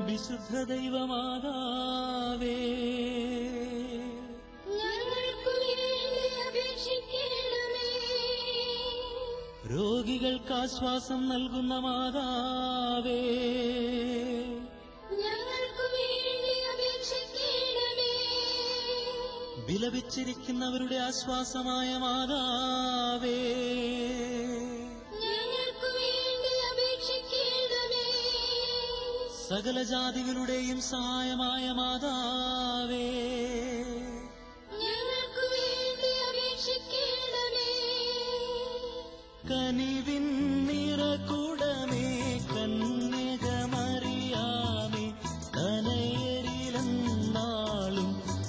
വിശുദ്ധ ദൈവമാതാവേ ഞങ്ങൾക്കു വേണ്ടി അപേക്ഷിക്കണമേ രോഗികൾക്ക് ആശ്വാസം നൽകുന്ന മാതാവേ ഞങ്ങൾക്കു വേണ്ടി അപേക്ഷിക്കണമേ വിലപിച്ചിരിക്കുന്നവരുടെ ആശ്വാസമായ മാതാവേ ഞങ്ങൾക്കു വേണ്ടി അപേക്ഷിക്കണമേ സകല ജാതികളുടെയും സഹായമായ മാതാവേ ഞങ്ങൾക്കു വേണ്ടി അപേക്ഷിക്കണമേ കനിവിൻ നിറകുടമേ കന്യകമറിയാമേ കനയരിലെന്നാളും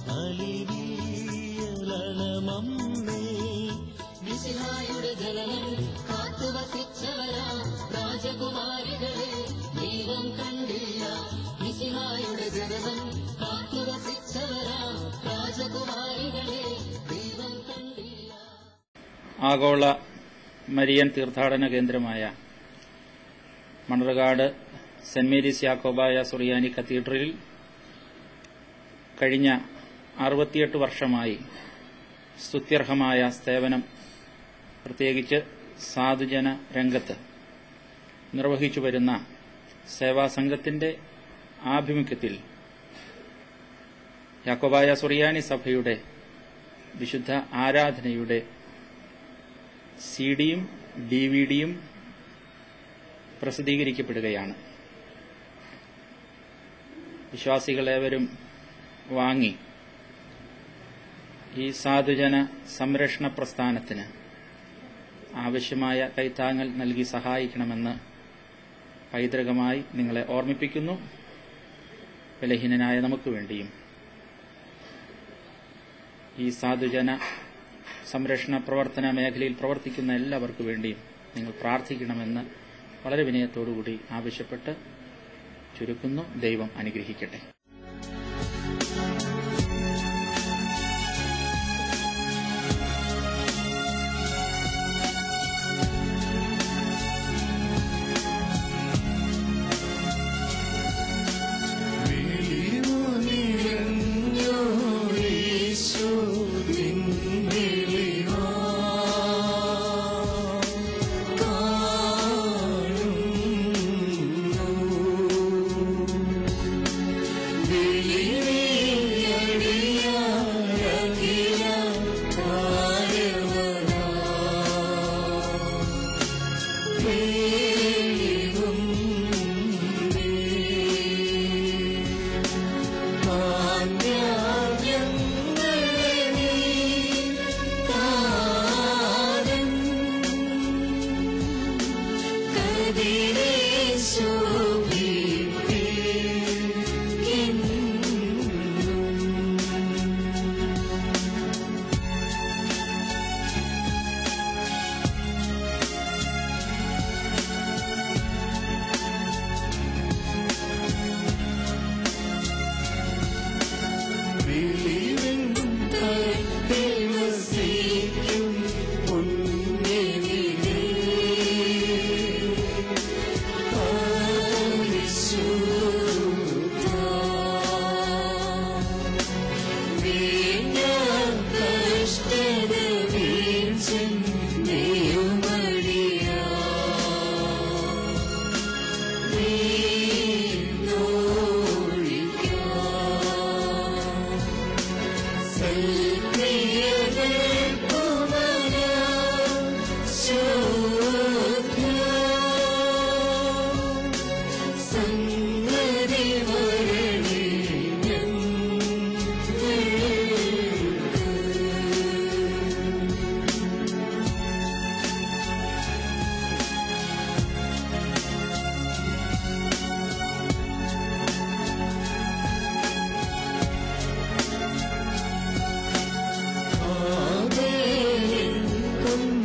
അലിവിയലമമ്മേ മിശിഹായുടെ ജനനം കാത്തുവസിച്ചവരാ രാജകുമാരികളെ ദൈവം കണ്ടില്ല മിശിഹായുടെ ജനനം കാത്തുവസിച്ചവരാ രാജകുമാരികളെ ദൈവം കണ്ടില്ല ആഗോള മരിയൻ തീർത്ഥാടന കേന്ദ്രമായ മണർകാട് സെന്റ് മേരീസ് യാക്കോബായ സുറിയാനി കത്തീഡ്രലിൽ കഴിഞ്ഞ അറുപത്തിയെട്ട് വർഷമായി സ്തുത്യർഹമായ സേവനം പ്രത്യേകിച്ച് സാധുജന രംഗത്ത് നിർവഹിച്ചു വരുന്ന സേവാസംഘത്തിന്റെ ആഭിമുഖ്യത്തിൽ യാക്കോബായ സുറിയാനി സഭയുടെ വിശുദ്ധ ആരാധനയുടെ സി ഡിയും ഡി വി ഡിയും പ്രസിദ്ധീകരിക്കപ്പെടുകയാണ് വിശ്വാസികളേവരും വാങ്ങി ഈ സാധുജന സംരക്ഷണ പ്രസ്ഥാനത്തിന് ആവശ്യമായ കൈത്താങ്ങൽ നൽകി സഹായിക്കണമെന്ന് പൈതൃകമായി നിങ്ങളെ ഓർമ്മിപ്പിക്കുന്നു ബലഹീനനായ നമുക്ക് വേണ്ടിയും ഈ സാധുജന സംരക്ഷണ പ്രവർത്തന മേഖലയിൽ പ്രവർത്തിക്കുന്ന എല്ലാവർക്കു വേണ്ടിയും നിങ്ങൾ പ്രാർത്ഥിക്കണമെന്ന് വളരെ വിനയത്തോടുകൂടി ആവശ്യപ്പെട്ട് ചുരുക്കുന്നു ദൈവം അനുഗ്രഹിക്കട്ടെ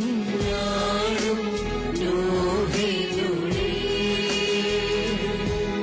ും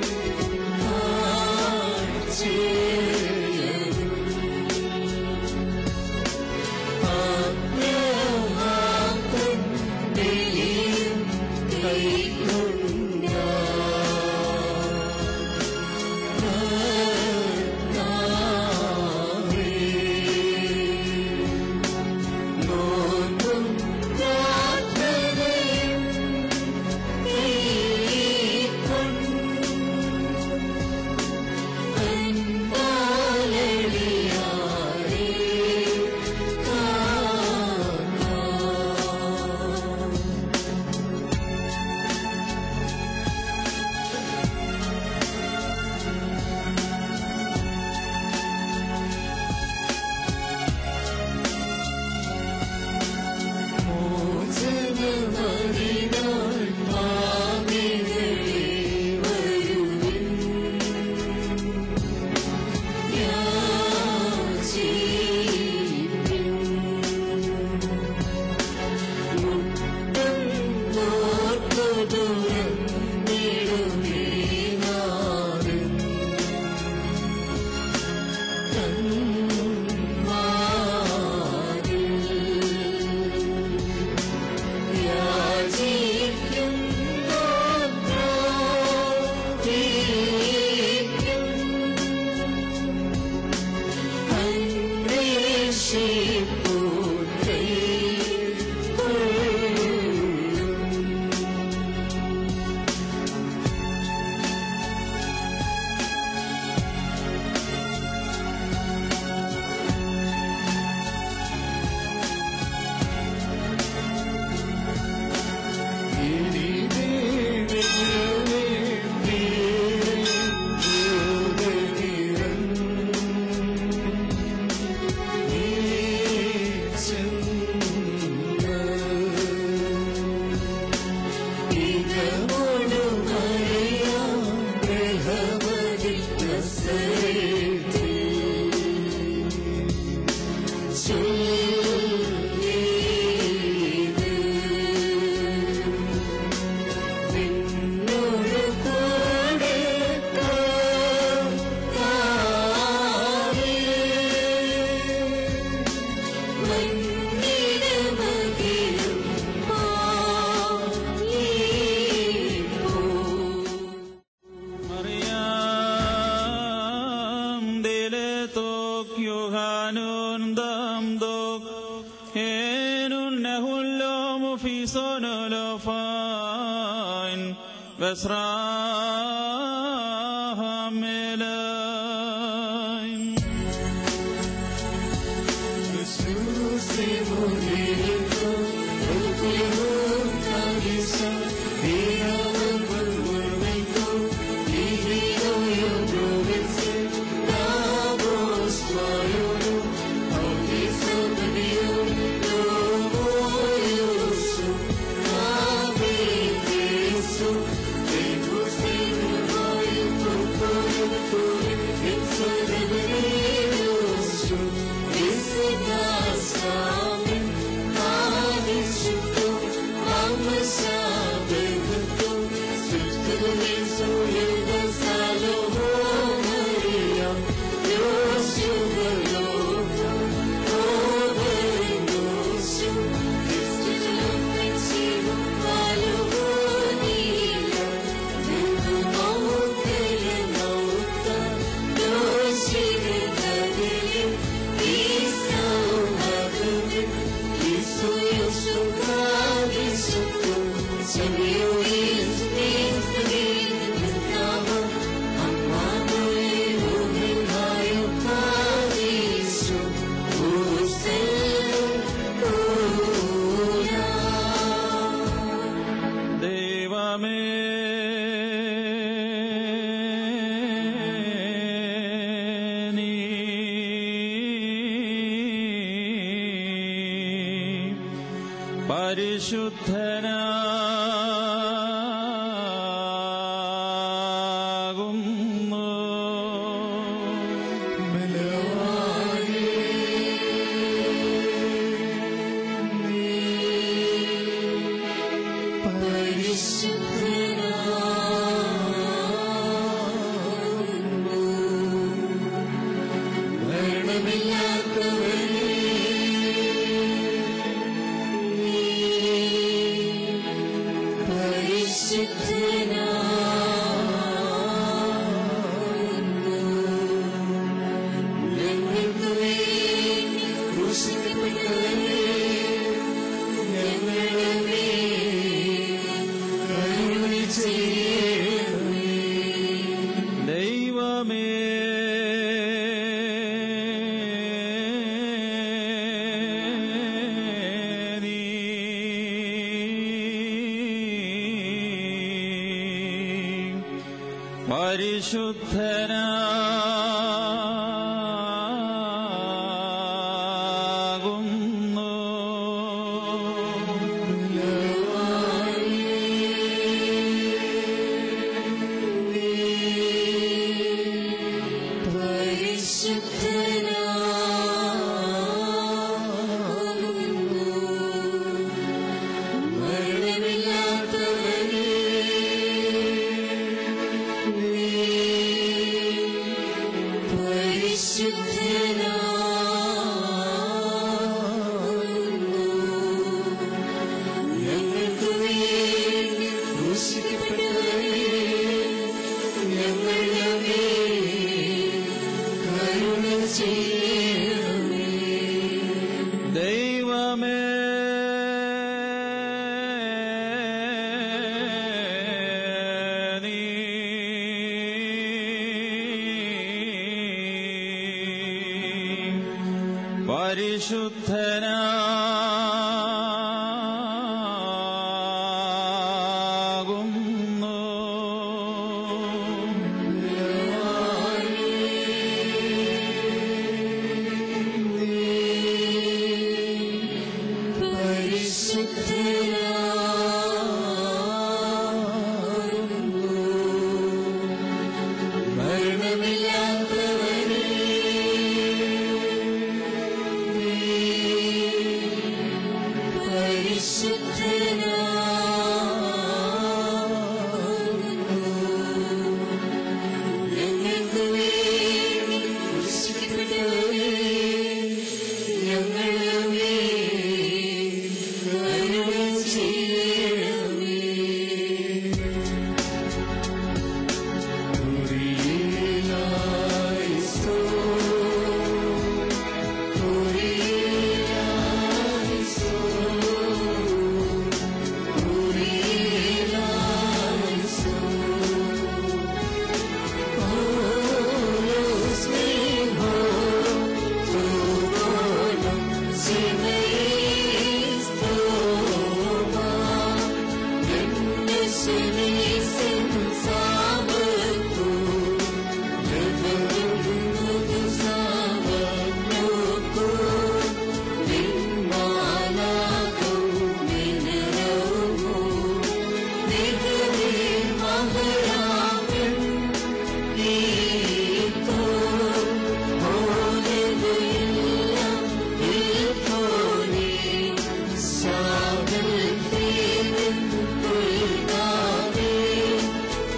Besrahamelaim. ദൈവമേ നീ പരിശുദ്ധനാകുന്നു ദൈവമേ നീ പരിശുദ്ധനാകുന്നു ദൈവമേ നീ പരിശുദ്ധനാകുന്നു മരണമില്ലാത്തവനേ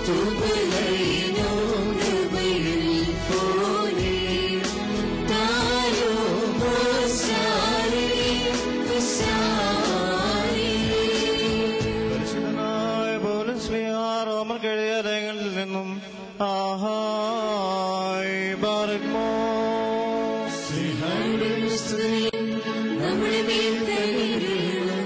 പരിശുദ്ധനായ പൗലോസ്ലിഹ റോമർക്ക് എഴുതിയ ലേഖനത്തിൽ നിന്നും ആഹായ് ബാറക്മോ നമ്മുടെ മേൽ കരുണ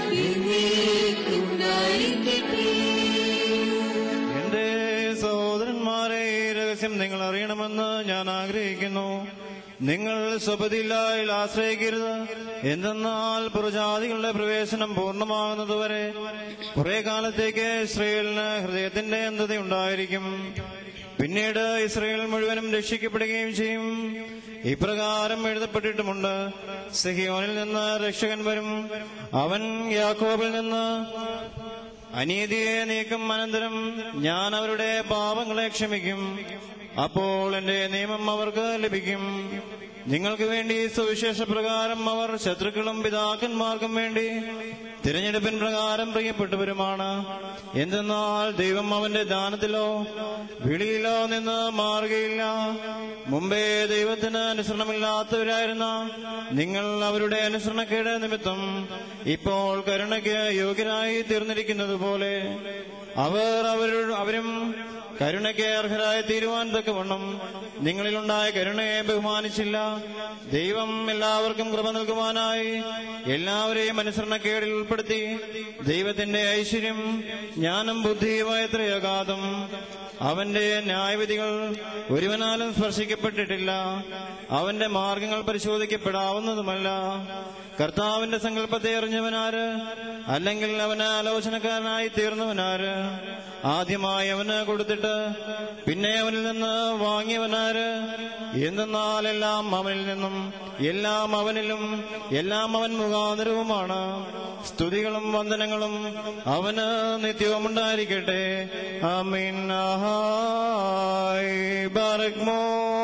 എന്നേക്കുണ്ടായിരിക്കട്ടെ എന്റെ സഹോദരന്മാരെ ഈ രഹസ്യം നിങ്ങൾ അറിയണമെന്ന് ഞാൻ ആഗ്രഹിക്കുന്നു നിങ്ങൾ സ്വപതിയില്ലായിൽ ആശ്രയിക്കരുത് എന്തെന്നാൽ പുറജാതികളുടെ പ്രവേശനം പൂർണ്ണമാകുന്നതുവരെ കുറെ കാലത്തേക്ക് ഇസ്രയേലിന് ഹൃദയത്തിന്റെ അന്ധതയുണ്ടായിരിക്കും പിന്നീട് ഇസ്രയേൽ മുഴുവനും രക്ഷിക്കപ്പെടുകയും ചെയ്യും ഇപ്രകാരം എഴുതപ്പെട്ടിട്ടുമുണ്ട് സിഹിയോനിൽ നിന്ന് രക്ഷകൻ വരും അവൻ യാക്കോബിൽ നിന്ന് അനീതിയെ നീക്കും അനന്തരം ഞാൻ അവരുടെ പാപങ്ങളെ ക്ഷമിക്കും അപ്പോൾ എന്റെ നിയമം അവർക്ക് ലഭിക്കും നിങ്ങൾക്ക് വേണ്ടി സുവിശേഷ പ്രകാരം അവർ ശത്രുക്കളും പിതാക്കന്മാർക്കും വേണ്ടി തിരഞ്ഞെടുപ്പിൻ പ്രകാരം പ്രിയപ്പെട്ടവരുമാണ് എന്തെന്നാൽ ദൈവം അവന്റെ ദാനത്തിലോ വിളിയിലോ നിന്ന് മാറുകയില്ല മുമ്പേ ദൈവത്തിന് അനുസരണമില്ലാത്തവരായിരുന്ന നിങ്ങൾ അവരുടെ അനുസരണക്കേട് നിമിത്തം ഇപ്പോൾ കരുണയ്ക്ക് യോഗ്യരായി തീർന്നിരിക്കുന്നത് പോലെ അവർ അവരു അവരും കരുണയ്ക്ക് അർഹരായി തീരുവാൻ തക്കവണ്ണം നിങ്ങളിലുണ്ടായ കരുണയെ ബഹുമാനിച്ചില്ല ദൈവം എല്ലാവർക്കും കൃപ നൽകുവാനായി എല്ലാവരെയും അനുസരണക്കേടിൽ ഉൾപ്പെടുത്തി ദൈവത്തിന്റെ ഐശ്വര്യം ജ്ഞാനം ബുദ്ധിയുമായ എത്രയകാതം അവന്റെ ന്യായവിധികൾ ഒരുവനാലും സ്പർശിക്കപ്പെട്ടിട്ടില്ല അവന്റെ മാർഗങ്ങൾ പരിശോധിക്കപ്പെടാവുന്നതുമല്ല കർത്താവിന്റെ സങ്കല്പത്തെ അറിഞ്ഞവനാര് അല്ലെങ്കിൽ അവന് ആലോചനക്കാരനായി തീർന്നവനാര് ആദ്യമായി അവന് കൊടുത്തിട്ട് പിന്നെ അവനിൽ നിന്ന് വാങ്ങിയവനാര് എന്തെന്നാൽ എല്ലാം അവനിൽ നിന്നും എല്ലാം അവനിലും എല്ലാം അവൻ മുഖാന്തരവുമാണ് സ്തുതികളും വന്ദനങ്ങളും അവന് നിത്യവും ഉണ്ടായിരിക്കട്ടെ ആമീൻ ആഹായ് ബാറക്മോ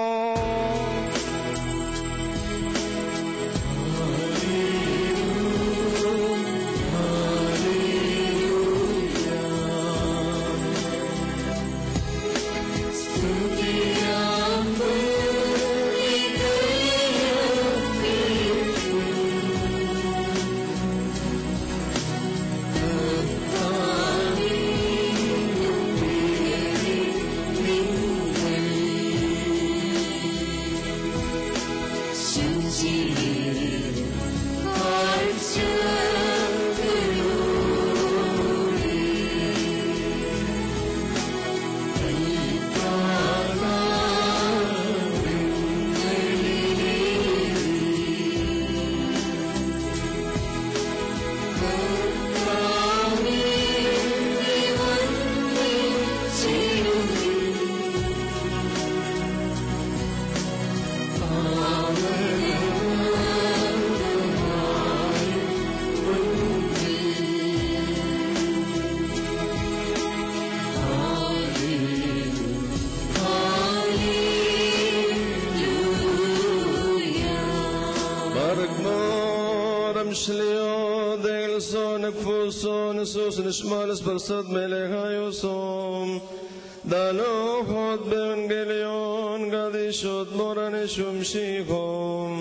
Bargmoram shlio del son kfuson sus nishmalis bersad melechayosom Dalo hot bevangelion gadishot moran shum shichom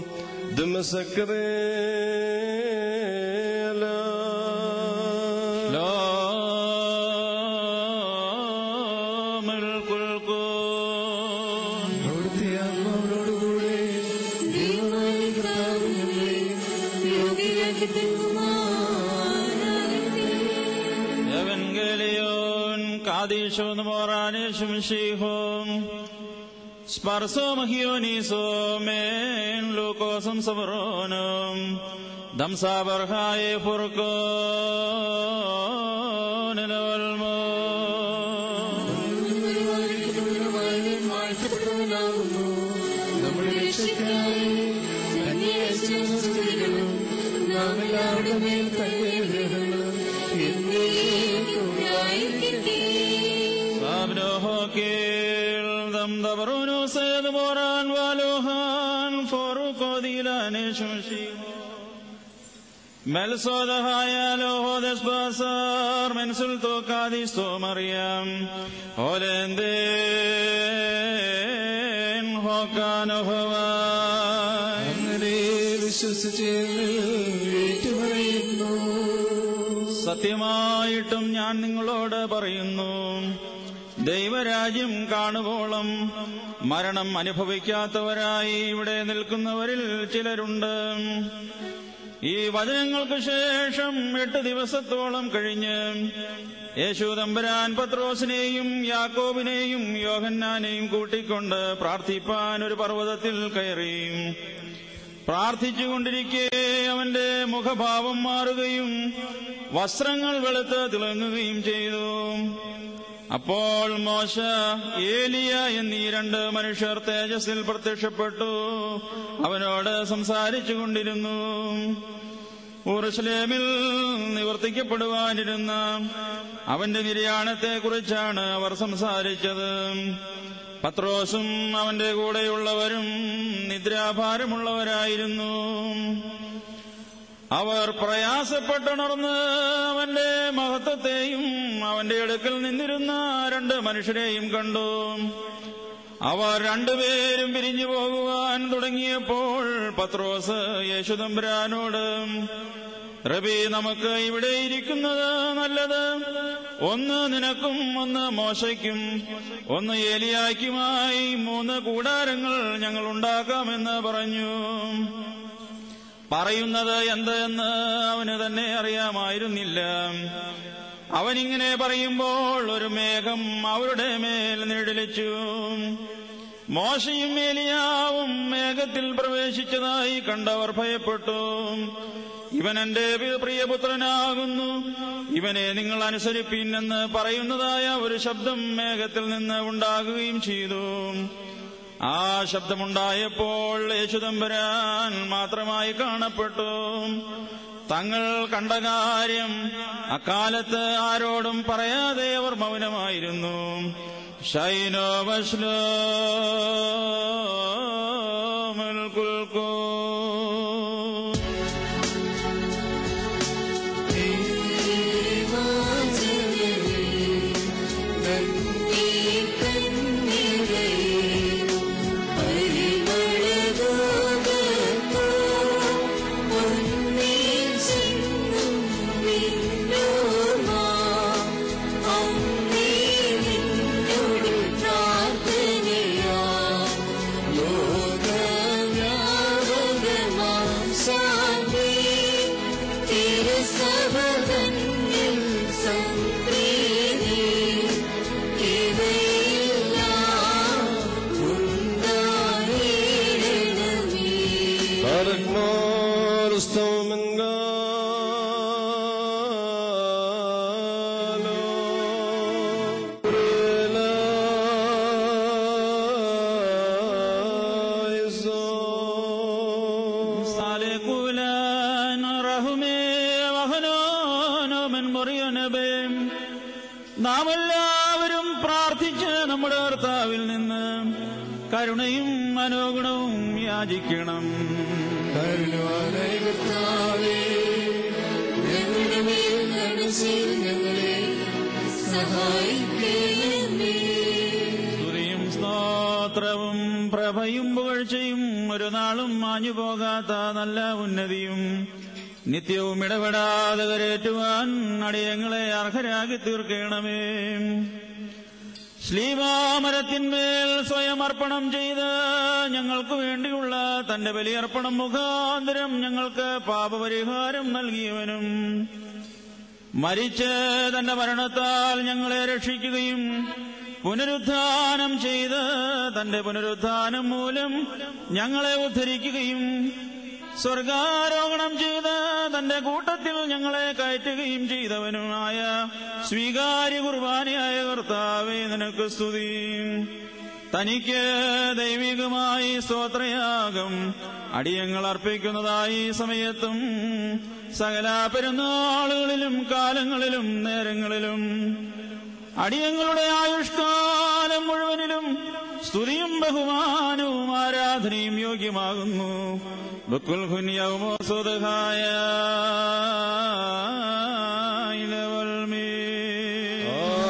Demasakrela ലാം الكل അവിടുത്തെ ആത്മാവിനോടുകൂടെ ദൈവമായ കർത്താവ് ഞങ്ങളെ യോഗ്യരാക്കി തീർക്കുമാറാകട്ടെ. Evangelion kadishon moranishum shihom Sparsom hionisom en lukosum sabronum Dam sabar haye furkon el almo വാഴ്ത്തപ്പെട്ടവനാകുന്നു നമ്മുടെ രക്ഷയ്ക്കായി തന്നെ അയച്ച സ്തുതികളും നാം എല്ലാവരുടെ മേൽ തന്നെ ഗ്രഹങ്ങളും എന്നേക്കും ഉണ്ടായിരിക്കട്ടെ. Sabrohokil dam dabruno sed moran valuhan forukodilane shumshihom Melsodahaja lohodes basar mensulto kadisto Mariam Olenden hokanohvai അങ്ങനെ വിശ്വസിച്ച് ഏറ്റുപറയുന്നു സത്യമായിട്ടും ഞാൻ നിങ്ങളോട് പറയുന്നു ദൈവരാജ്യം കാണുവോളം മരണം അനുഭവിക്കാത്തവരായി ഇവിടെ നിൽക്കുന്നവരിൽ ചിലരുണ്ട് ഈ വചനങ്ങൾക്ക് ശേഷം എട്ട് ദിവസത്തോളം കഴിഞ്ഞ് യേശു തമ്പുരാൻ പത്രോസിനെയും യാക്കോബിനെയും യോഹന്നാനെയും കൂട്ടിക്കൊണ്ട് പ്രാർത്ഥിപ്പാൻ ഒരു പർവ്വതത്തിൽ കയറി പ്രാർത്ഥിച്ചുകൊണ്ടിരിക്കെ അവന്റെ മുഖഭാവം മാറുകയും വസ്ത്രങ്ങൾ വെളുത്ത് തിളങ്ങുകയും ചെയ്തു അപ്പോൾ മോശ ഏലിയ എന്നീ രണ്ട് മനുഷ്യർ തേജസ്സിൽ പ്രത്യക്ഷപ്പെട്ടു അവനോട് സംസാരിച്ചു കൊണ്ടിരുന്നു ഊർസ്ലേമിൽ നിവർത്തിക്കപ്പെടുവാനിരുന്ന അവന്റെ നിര്യാണത്തെ കുറിച്ചാണ് അവർ സംസാരിച്ചത് പത്രോസും അവന്റെ കൂടെയുള്ളവരും നിദ്രാഭാരമുള്ളവരായിരുന്നു അവർ പ്രയാസപ്പെട്ടുണർന്ന് അവന്റെ മഹത്വത്തെയും അവന്റെ അടുക്കൽ നിന്നിരുന്ന രണ്ട് മനുഷ്യരെയും കണ്ടു അവർ രണ്ടുപേരും പിരിഞ്ഞു പോകുവാൻ തുടങ്ങിയപ്പോൾ പത്രോസ് യേശുദമ്പുരാനോട് റബി നമുക്ക് ഇവിടെ ഇരിക്കുന്നത് നല്ലത് ഒന്ന് നിനക്കും ഒന്ന് മോശയ്ക്കും ഒന്ന് ഏലിയായ്ക്കുമായി മൂന്ന് കൂടാരങ്ങൾ ഞങ്ങൾ ഉണ്ടാക്കാമെന്ന് പറഞ്ഞു പറയുന്നത് എന്ത് എന്ന് അവന് തന്നെ അറിയാമായിരുന്നില്ല അവനിങ്ങനെ പറയുമ്പോൾ ഒരു മേഘം അവരുടെ മേൽ നിഴലിച്ചു മോശയും ഏലിയാവും മേഘത്തിൽ പ്രവേശിച്ചതായി കണ്ടവർ ഭയപ്പെട്ടു ഇവൻ എന്റെ പ്രിയപുത്രനാകുന്നു ഇവനെ നിങ്ങൾ അനുസരിപ്പിൻ എന്ന് പറയുന്നതായ ഒരു ശബ്ദം മേഘത്തിൽ നിന്ന് ഉണ്ടാകുകയും ചെയ്തു ആ ശബ്ദമുണ്ടായപ്പോൾ യേശുദമ്പരാൻ മാത്രമായി കാണപ്പെട്ടു തങ്ങൾ കണ്ട കാര്യം അക്കാലത്ത് ആരോടും പറയാതെ അവർ മൗനമായിരുന്നു ഷൈനോ വശ്ലോ കുൽക്കോ തിരുസഭതന്നിൽ സംപ്രീതി ഇവയെല്ലാം ഉണ്ടായിടണമേ Aragmar Stomengalo Relaiso സാലേക്കൂലാൻ റഹുമേ വഹനോനോ മെൻമൊറിയനബേ നാം എല്ലാവരും പ്രാർത്ഥിച്ച് നമ്മുടെ കർത്താവിൽ നിന്ന് കരുണയും മനോഗുണവും യാചിക്കണം കരുണവാനായ കർത്താവേ, ഞങ്ങളുടെ മേൽ കരുണ ചെയ്ത് ഞങ്ങളെ സഹായിക്കണമേ. സ്തുതിയും സ്തോത്രവും പ്രഭയും പുകഴ്ചയും ഒരു നാളും മാഞ്ഞു പോകാത്ത നല്ല ഉന്നതിയും നിത്യവും ഇടപെടാതെ കരേറ്റുവാൻ അടിയങ്ങളെ അർഹരാക്കി തീർക്കണമേ ശ്ലീമാമരത്തിന്മേൽ സ്വയം അർപ്പണം ചെയ്ത് ഞങ്ങൾക്ക് വേണ്ടിയുള്ള തന്റെ ബലിയർപ്പണം മുഖാന്തരം ഞങ്ങൾക്ക് പാപപരിഹാരം നൽകിയവനും മരിച്ച് തന്റെ മരണത്താൽ ഞങ്ങളെ രക്ഷിക്കുകയും പുനരുത്ഥാനം ചെയ്ത് തന്റെ പുനരുത്ഥാനം മൂലം ഞങ്ങളെ ഉദ്ധരിക്കുകയും സ്വർഗാരോഹണം ചെയ്ത് തന്റെ കൂട്ടത്തിൽ ഞങ്ങളെ കയറ്റുകയും ചെയ്തവനുമായ സ്വീകാര്യ കുർബാനയായ കർത്താവേ നിനക്ക് സ്തുതി തനിക്ക് ദൈവികമായി സ്തോത്രയാകും അടിയങ്ങൾ അർപ്പിക്കുന്നതായി ഈ സമയത്തും സകല പെരുന്നാളുകളിലും കാലങ്ങളിലും നേരങ്ങളിലും അടിയങ്ങളുടെ ആയുഷ്കാലം മുഴുവനിലും സ്തുതിയും ബഹുമാനവും ആരാധനയും യോഗ്യമാകുന്നു بكل خن يوم صدقاء إلى والمين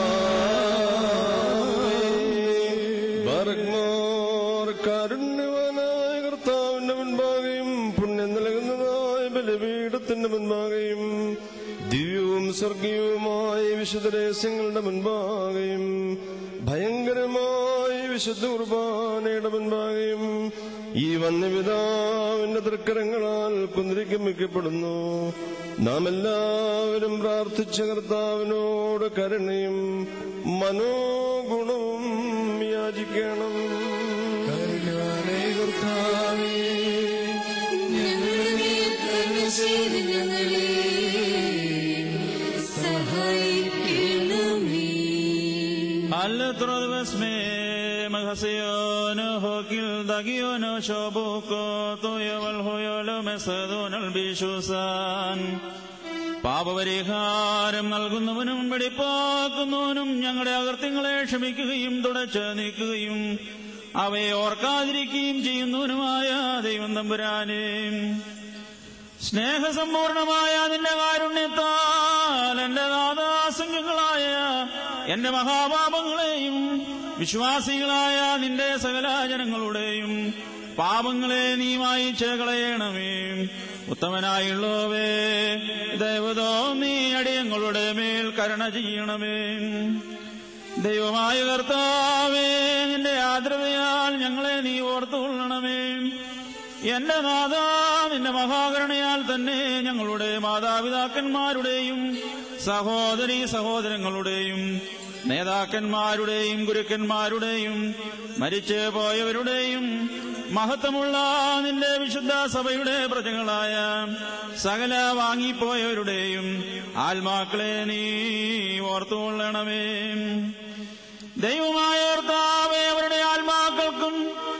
ബാറക്മാർ കാരുണ്യവാനായ കർത്താവിന്റെ മുൻപാകെയും പുണ്യം നൽകുന്നതായ ബലിപീഠത്തിന്റെ മുൻപാകെയും ദിവ്യവും സ്വർഗീയവുമായ വിശുദ്ധ രഹസ്യങ്ങളുടെ മുൻപാകെയും ഭയങ്കരമായ വിശുദ്ധ കുർബാനയുടെ മുൻപാകെയും ഈ വന്യപിതാവിന്റെ തൃക്കരങ്ങളാൽ കുന്തിരിക്കം വയ്ക്കപ്പെടുന്നു നാം എല്ലാവരും പ്രാർത്ഥിച്ച കർത്താവിനോട് കരുണയും മനോഗുണവും യാചിക്കണം കരുണവാനായ കർത്താവേ, ഞങ്ങളുടെ മേൽ കരുണ ചെയ്ത് ഞങ്ങളെ സഹായിക്കണമേ Al me magasiono hokil dagiono shobuko toyo wal hoyolo mesadon al bishusan പാപപരിഹാരം നൽകുന്നവനും വെടിപ്പാക്കുന്നവനും ഞങ്ങളുടെ അകൃത്യങ്ങളെ ക്ഷമിക്കുകയും തുടച്ച് നീക്കുകയും അവയെ ഓർക്കാതിരിക്കുകയും ചെയ്യുന്നവനുമായ ദൈവം തമ്പുരാനേ സ്നേഹസമ്പൂർണമായ നിന്റെ കാരുണ്യത്താൽ എന്റെ നാദാസംഖ്യങ്ങളായ എന്റെ മഹാപാപങ്ങളെയും വിശ്വാസികളായ നിന്റെ സകല ജനങ്ങളുടെയും പാപങ്ങളെ നീ മായിച്ച് കളയണമേ ഉത്തമനായുള്ളവേ ദൈവതോ നീ അടിയങ്ങളുടെ മേൽ കരുണ ചെയ്യണമേ ദൈവമായ കർത്താവേ നിന്റെ ആദ്രതയാൽ ഞങ്ങളെ നീ ഓർത്തുകൊള്ളണമേ എന്റെ നാഥ നിന്റെ മഹാകരുണയാൽ തന്നെ ഞങ്ങളുടെ മാതാപിതാക്കന്മാരുടെയും സഹോദരി സഹോദരങ്ങളുടെയും നേതാക്കന്മാരുടെയും ഗുരുക്കന്മാരുടെയും മരിച്ചു പോയവരുടെയും മഹത്വമുള്ള നിന്റെ വിശുദ്ധ സഭയുടെ പ്രജകളായ സകല വാങ്ങിപ്പോയവരുടെയും ആത്മാക്കളെ നീ ഓർത്തുകൊള്ളണമേ ദൈവമായ കർത്താവേ അവരുടെ ആത്മാക്കൾക്കും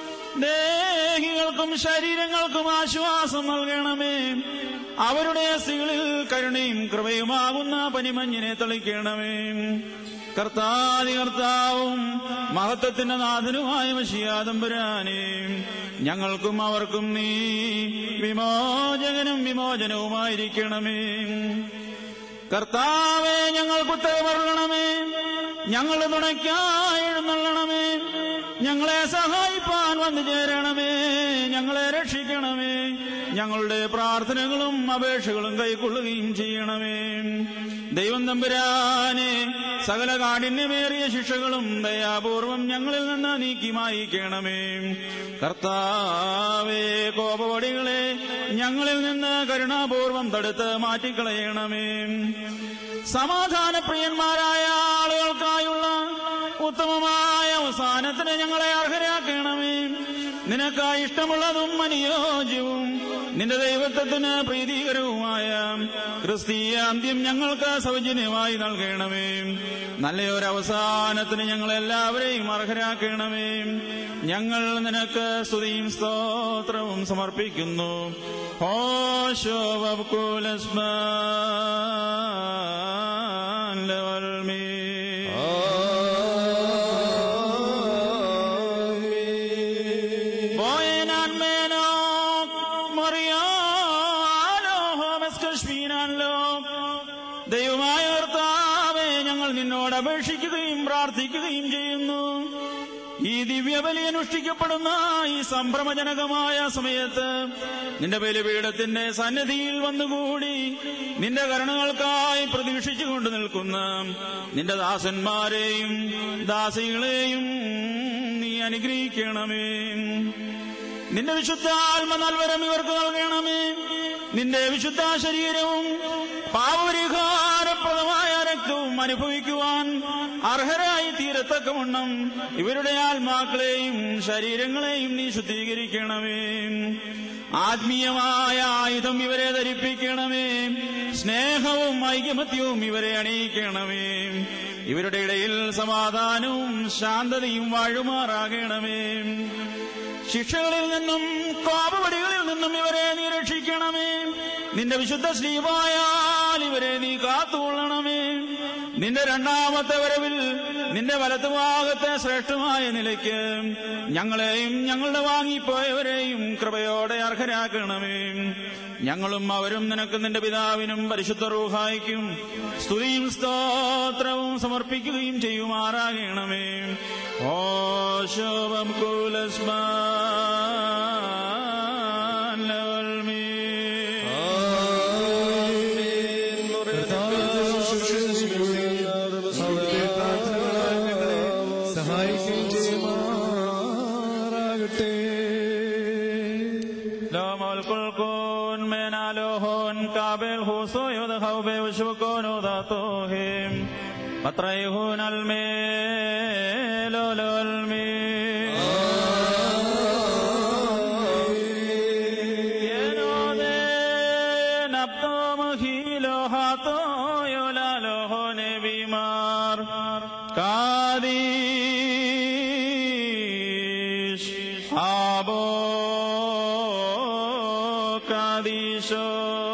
ദേഹികൾക്കും ശരീരങ്ങൾക്കും ആശ്വാസം നൽകണമേ അവരുടെ സ്ത്രീകളിൽ കരുണയും കൃപയുമാകുന്ന പനിമഞ്ഞിനെ തെളിക്കണമേ കർത്താതി കർത്താവും മഹത്വത്തിന്റെ നാഥനുമായ മഷിയാദംബരാനെ ഞങ്ങൾക്കും അവർക്കും നീ വിമോചകനും വിമോചനവുമായിരിക്കണമേ കർത്താവെ ഞങ്ങൾക്ക് ഉത്തരവരുളണമേ ഞങ്ങളുടെ തുണയ്ക്കായി എഴുന്നള്ളണമേ ഞങ്ങളെ സഹായിപ്പാൻ വന്നു ചേരണമേ ഞങ്ങളെ രക്ഷിക്കണമേ ഞങ്ങളുടെ പ്രാർത്ഥനകളും അപേക്ഷകളും കൈക്കൊള്ളുകയും ചെയ്യണമേ ദൈവം തമ്പുരാനെ സകല കാഠിന്യമേറിയ ശിക്ഷകളും ദയാപൂർവം ഞങ്ങളിൽ നിന്ന് നീക്കി മായിക്കണമേ കർത്താവേ കോപവടികളെ ഞങ്ങളിൽ നിന്ന് കരുണാപൂർവം തടുത്ത് മാറ്റിക്കളയണമേ സമാധാനപ്രിയന്മാരായ ആളുകൾക്കായുള്ള ഉത്തമമായ അവസാനത്തിന് ഞങ്ങളെ അർഹരാക്കണമേ നിനക്കായി ഇഷ്ടമുള്ളതും അനുയോജ്യവും നിന്റെ ദൈവത്വത്തിന് പ്രീതികരവുമായ ക്രിസ്തീയ അന്ത്യം ഞങ്ങൾക്ക് സൗജന്യമായി നൽകണമേ നല്ലയൊരു അവസാനത്തിന് ഞങ്ങളെല്ലാവരെയും അർഹരാക്കണമേ ഞങ്ങൾ നിനക്ക് സ്തുതിയും സ്തോത്രവും സമർപ്പിക്കുന്നു ഹോശോ Boyenan menok മറിയാലോ ഹോമസ്കശ്മീനാലോ ദൈവമായ കർത്താവേ ഞങ്ങൾ നിന്നോട് അപേക്ഷിക്കുകയും പ്രാർത്ഥിക്കുകയും ചെയ്യുന്നു ഈ ദിവ്യബലി അനുഷ്ഠിക്കപ്പെടുന്ന ഈ സംഭ്രമജനകമായ സമയത്ത് നിന്റെ ബലിപീഠത്തിന്റെ സന്നിധിയിൽ വന്നുകൂടി നിന്റെ കരുണകൾക്കായി പ്രതീക്ഷിച്ചുകൊണ്ട് നിൽക്കുന്ന നിന്റെ ദാസന്മാരെയും ദാസികളെയും നീ അനുഗ്രഹിക്കണമേ നിന്റെ വിശുദ്ധ ആത്മ നൽവരം ഇവർക്ക് നൽകണമേ നിന്റെ വിശുദ്ധ ശരീരവും പാവപരിഹാരപ്രദമായ രക്തവും അനുഭവിക്കുവാൻ അർഹരായി തീരത്തക്കവണ്ണം ഇവരുടെ ആത്മാക്കളെയും ശരീരങ്ങളെയും നീ ശുദ്ധീകരിക്കണമേ ആത്മീയമായ ആയുധം ഇവരെ ധരിപ്പിക്കണമേ സ്നേഹവും ഐകമത്യവും ഇവരെ അണിയിക്കണമേ ഇവരുടെ ഇടയിൽ സമാധാനവും ശാന്തതയും വാഴുമാറാകണമേ ശിക്ഷകളിൽ നിന്നും കോപവടികളിൽ നിന്നും ഇവരെ നീ രക്ഷിക്കണമേ നിന്റെ വിശുദ്ധ ശ്രീവായാൽ ഇവരെ നീ കാത്തുകൊള്ളണമേ നിന്റെ രണ്ടാമത്തെ വരവിൽ നിന്റെ വലതുഭാഗത്തെ ശ്രേഷ്ഠമായ നിലയ്ക്ക് ഞങ്ങളെയും ഞങ്ങളുടെ വാങ്ങിപ്പോയവരെയും കൃപയോടെ അർഹരാക്കണമേ ഞങ്ങളും അവരും നിനക്ക് നിന്റെ പിതാവിനും പരിശുദ്ധ റൂഹായിക്കും സ്തുതിയും സ്തോത്രവും സമർപ്പിക്കുകയും ചെയ്യുമാറാകണമേ ഓ ശോഭം അവിടുത്തെ പ്രാർത്ഥനകളാൽ ഞങ്ങളെ സഹായിക്കുകയും ചെയ്യുമാറാകട്ടെ لهم الكل كون من علوهن كابل خصو يدخو بوشبكون وذاتوهم مطريهون الميل والميل ينودين أبطم خيلو هاتو يلالوهن بمار قاديش أبو قاديشو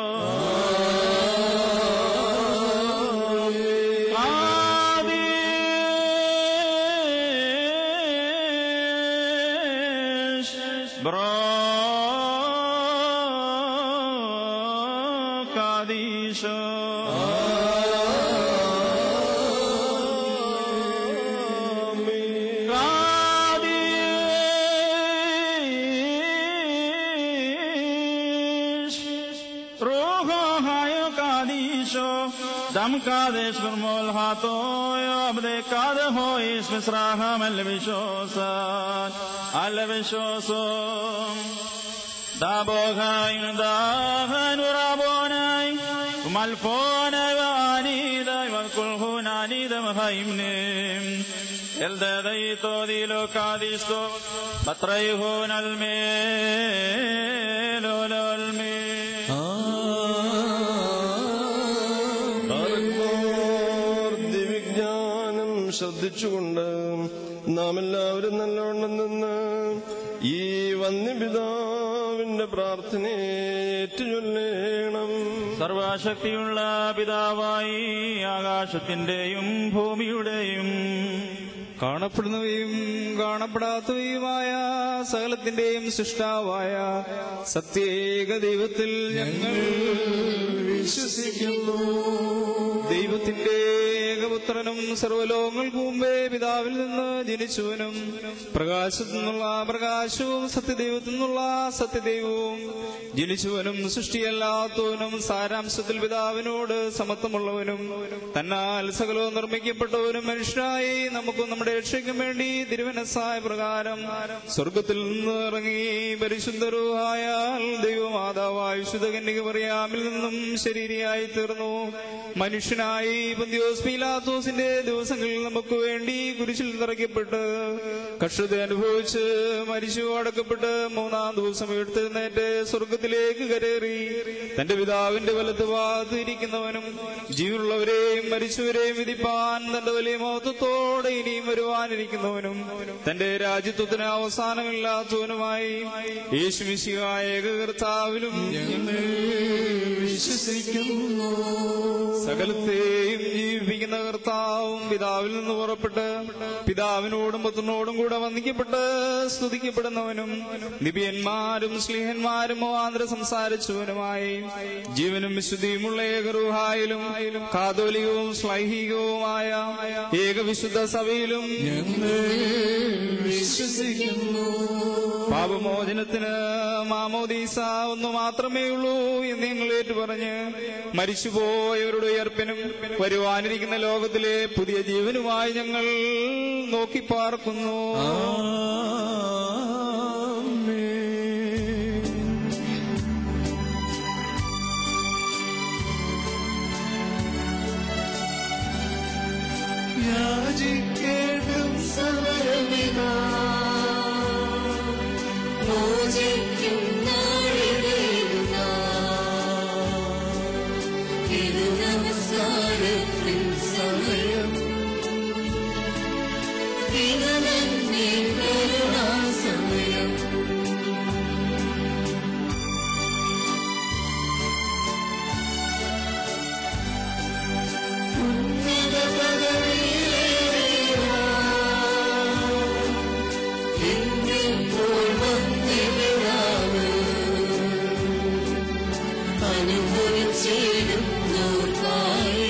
قاديش برو قاديشو قاديش روحو هايو قاديشو دم قادش برمول هاتو يوبد قاد هويش مسراها ملبشوسان البشوسون دابوغاين داهن ورابوناي ومالفوناي وانيداي والكل هناني دم هايمنم الدادي توديلو كاديستو بطريهون الميل والميل ആർക്കോർ ദിവ്യജ്ഞാനം ശ്രദ്ധിച്ചുകൊണ്ട് നാം എല്ലാവരും നല്ലവണ്ണം നിന്ന് ഈ വന്യപിതാവിന്റെ പ്രാർത്ഥനയെ ഏറ്റുചൊല്ലേണം സർവശക്തിയുള്ള പിതാവായി ആകാശത്തിന്റെയും ഭൂമിയുടെയും കാണപ്പെടുന്നവയും കാണപ്പെടാത്തവയുമായ സകലത്തിന്റെയും സൃഷ്ടാവായ സത്യേക ദൈവത്തിൽ ഞങ്ങൾ വിശ്വസിക്കുന്നു ദൈവത്തിന്റെ ഏകപുത്രനും സർവലോകങ്ങൾക്ക് മുമ്പേ പിതാവിൽ നിന്ന് ജനിച്ചവനും പ്രകാശത്തു നിന്നുള്ള പ്രകാശവും സത്യദൈവത്തിൽ നിന്നുള്ള സത്യദൈവവും ജനിച്ചവനും സൃഷ്ടിയല്ലാത്തവനും സാരാംശത്തിൽ പിതാവിനോട് സമത്വമുള്ളവനും തന്നാൽ സകലവും നിർമ്മിക്കപ്പെട്ടവനും മനുഷ്യനായി നമുക്കും നമ്മുടെ രക്ഷയ്ക്കും വേണ്ടി തിരുവനസായ പ്രകാരം സ്വർഗത്തിൽ നിന്ന് ഇറങ്ങി പരിശുദ്ധരുവായാൽ ദൈവമാതാവായ വിശുദ്ധ കന്യക പറയാമിൽ നിന്നും ശരീരിയായി തീർന്നു മനുഷ്യനായി പന്തിയോസ് പീലാത്തോസിന്റെ ദിവസങ്ങളിൽ നമുക്ക് വേണ്ടി കുരിശിൽ നിറയ്ക്കപ്പെട്ട് കഷ്ടത അനുഭവിച്ച് മരിച്ചു അടക്കപ്പെട്ട് മൂന്നാം ദിവസം എഴുത്തുന്നേറ്റ് സ്വർഗത്തിലേക്ക് കരേറി തന്റെ പിതാവിന്റെ വലത്ത് ഭാഗത്ത് ഇരിക്കുന്നവനും ജീവനുള്ളവരെയും മരിച്ചവരെയും വിധിപ്പാൻ തന്റെ വലിയ മഹത്വത്തോടെ ഇനിയും വരുവാനിരിക്കുന്നവനും തന്റെ രാജ്യത്വത്തിന് അവസാനമില്ലാത്തവനുമായി യേശുമിശിഹായ ഏകകർത്താവിലും ഞങ്ങൾ വിശ്വസിക്കുന്നു സകലത്തെയും ജീവിപ്പിക്കുന്ന കർത്താവും പിതാവിൽ നിന്ന് പുറപ്പെട്ട് പിതാവിനോടും പുത്രനോടും കൂടെ വന്ദിക്കപ്പെട്ട് സ്തുതിക്കപ്പെടുന്നവനും നിബിയന്മാരും സ്ലീഹന്മാരും ആന്തര സംസാരിച്ചവനുമായി ജീവനും വിശുദ്ധിയുമുള്ള ഏകറുഹായിലും കാതോലികവും ശ്ലൈഹികവുമായ ഏകവിശുദ്ധ സഭയിലും ഞങ്ങൾ വിശ്വസിക്കുന്നു പാപമോചനത്തിന് മാമോദീസ ഒന്നു മാത്രമേ ഉള്ളൂ എന്ന് ഞങ്ങൾ ഏറ്റുപറഞ്ഞ് മരിച്ചുപോയവരുടെ ഉയർപ്പിനും വരുവാനിരിക്കുന്ന ലോകത്തിലെ പുതിയ ജീവനുമായി ഞങ്ങൾ നോക്കി പാർക്കുന്നു യാചിക്കേണ്ടും സമരമിതാ മോചിക്കും നാഴികയിതാ ഇത് നമസ്കാരത്തിൻ സമയം ഇത് നന്ദി കരുണാസമയം എന്നിപ്പോൾ വന്നിടാവ് അനുഭവിച്ചിരുന്നോർക്കായി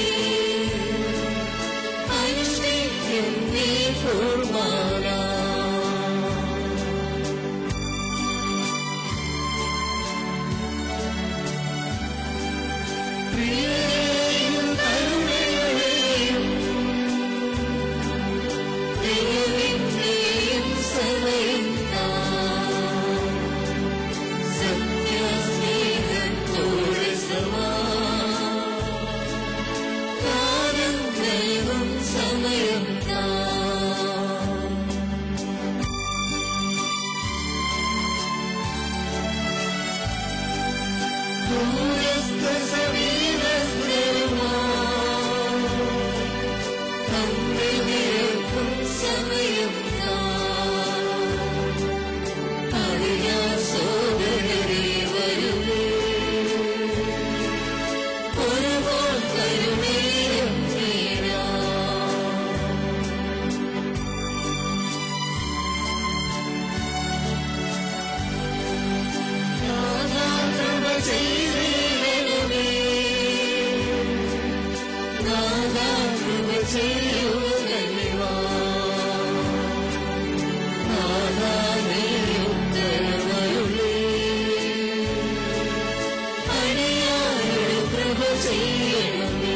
അനുഷ്ഠിക്കും നീ കുർബാന പ്രിയരെയും കരുണകളെയും ദൈവത്തിന്റെയും സമയം താൻ സത്യസ്നേഹത്തോടെ സമാധാനം നൽകും സമയം താൻ ദൂരസ്ഥ സമീപസ്ഥരുമാ തമ്മിൽ നിരക്കും സമയം അറിയാ സോദരരെ വരുമേ ഒരുപോൽ കരുണേരം തീരാ നാഥാകൃപ ചെയ്തിടണമേ നാഥാകൃപ ചെയ്യൂ ധന്യവാ നാഥാ നീ ഉത്തരമരുളേ അടിയാരുടെ കൃപ ചെയ്യണമേ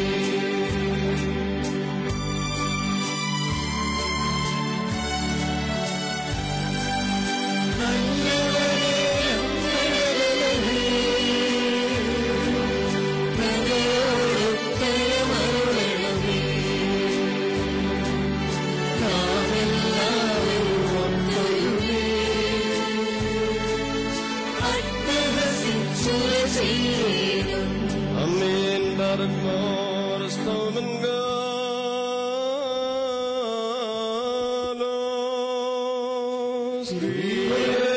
Amen. Barak more stomen galos.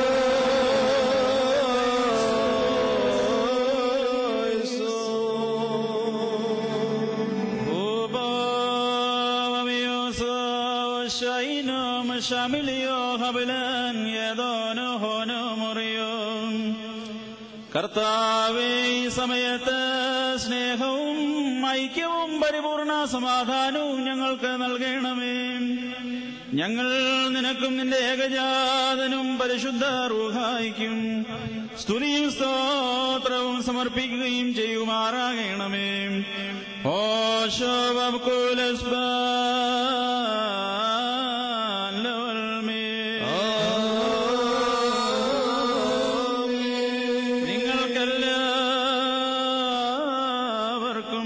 കർത്താവേ ഈ സമയത്ത് സ്നേഹവും ഐക്യവും പരിപൂർണ സമാധാനവും ഞങ്ങൾക്ക് നൽകണമേ ഞങ്ങൾ നിനക്കും നിന്റെ ഏകജാതനും പരിശുദ്ധ റൂഹായിക്കും സ്തുതിയും സ്തോത്രവും സമർപ്പിക്കുകയും ചെയ്യുമാറാകണമേ ഓ നിങ്ങൾക്കെല്ലാവർക്കും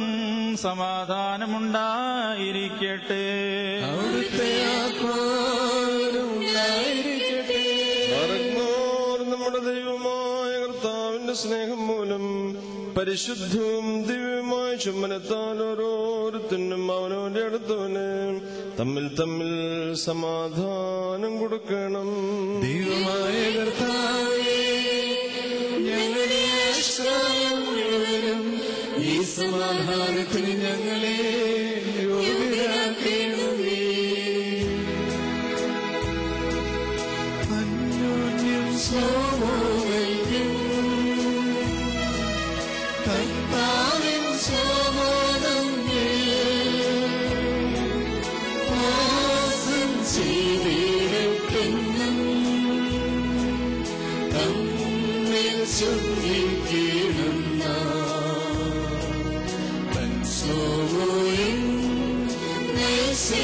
സമാധാനമുണ്ടായിരിക്കട്ടെ അവിടുത്തെ ആത്മാവിനും ഉണ്ടായിരിക്കട്ടെ പറഗ്നോർ നമ്മുടെ ദൈവമായ കർത്താവിന്റെ സ്നേഹം മൂലം പരിശുദ്ധവും ദിവ്യമായ ചുമനത്താൽ ഓരോരുത്തനും അവനവന്റെ അടുത്തവന് തമ്മിൽ തമ്മിൽ സമാധാനം കൊടുക്കണം ദൈവമായ കർത്താവേ ഞങ്ങളുടെ ആശ്രയം മുഴുവനും ഈ സമാധാനത്തിന് ഞങ്ങളെ യോഗ്യരാക്കണമേ അന്യോന്യം സോമോവൽക്കും കർത്താവിൻ സമാധാനങ്ങൾ വാസം ചെയ്തിടട്ടെന്നും തമ്മിൽ ശുദ്ധിക്കണം സോമോയും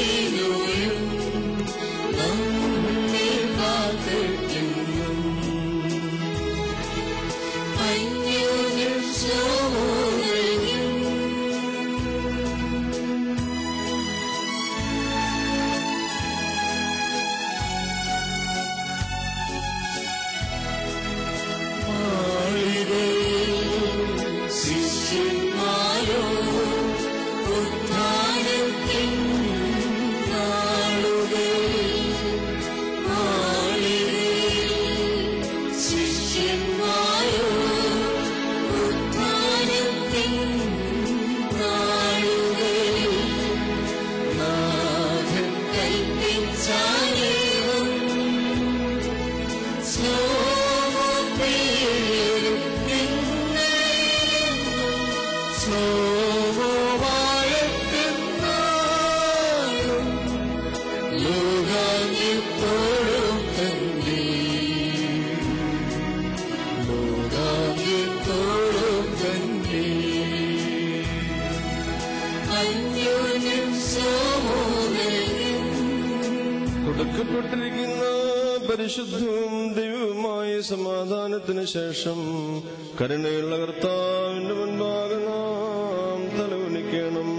നൈസീനോയും നമ്മെ കാത്തിട്ടും ലോകത്തോടും തന്നെ ലോകാന്ത്യത്തോടും തന്നെ അന്യോന്യം സമൂഹം കൊടുക്കപ്പെട്ടിരിക്കുന്ന പരിശുദ്ധവും ദൈവവുമായ സമാധാനത്തിന് ശേഷം കരുണയുള്ള കർത്താവിന്റെ മുൻപാകെ നാം തലകുനിക്കണം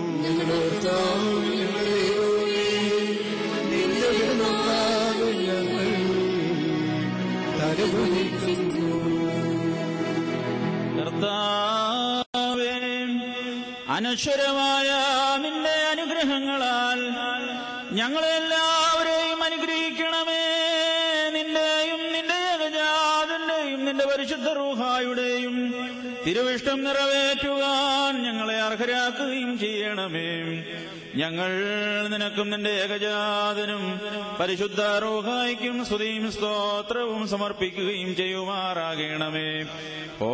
കർത്താവേ അനശ്വരമായ നിന്റെ അനുഗ്രഹങ്ങളാൽ ഞങ്ങളെല്ലാവരെയും അനുഗ്രഹിക്കണമേ നിന്റെയും നിന്റെ ഏകജാതന്റെയും നിന്റെ പരിശുദ്ധ റൂഹായുടെയും തിരുവിഷ്ടം നിറവേറ്റുവാൻ ഞങ്ങളെ അർഹരാക്കുകയും ചെയ്യണമേ ഞങ്ങൾ നിനക്കും നിന്റെ ഏകജാതനും പരിശുദ്ധ റൂഹായിക്കും സ്തുതിയും സ്തോത്രവും സമർപ്പിക്കുകയും ചെയ്യുമാറാകണമേ ഓ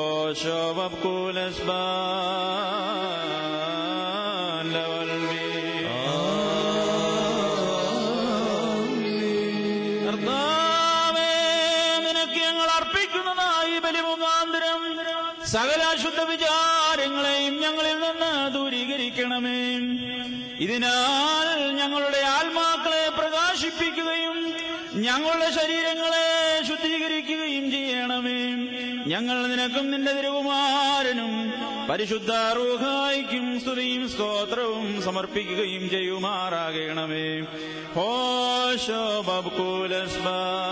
കർത്താവേ നിനക്ക് ഞങ്ങൾ അർപ്പിക്കുന്നതായി ബലിമുഖാന്തരം സകല അശുദ്ധ വിചാരങ്ങളെയും ഞങ്ങളിൽ നിന്ന് ദൂരീകരിക്കണമേ ഇതിനാൽ ഞങ്ങളുടെ ആത്മാക്കളെ പ്രകാശിപ്പിക്കുകയും ഞങ്ങളുടെ ശരീരങ്ങളെ ശുദ്ധീകരിക്കുകയും ചെയ്യണമേ ഞങ്ങൾ നിനക്കും നിന്റെ തിരുകുമാരനും പരിശുദ്ധ റൂഹായിക്കും സ്തുതിയും സ്തോത്രവും സമർപ്പിക്കുകയും ചെയ്യുമാറാകണമേ ഹോശോ ബബ്കൂലസ്ബ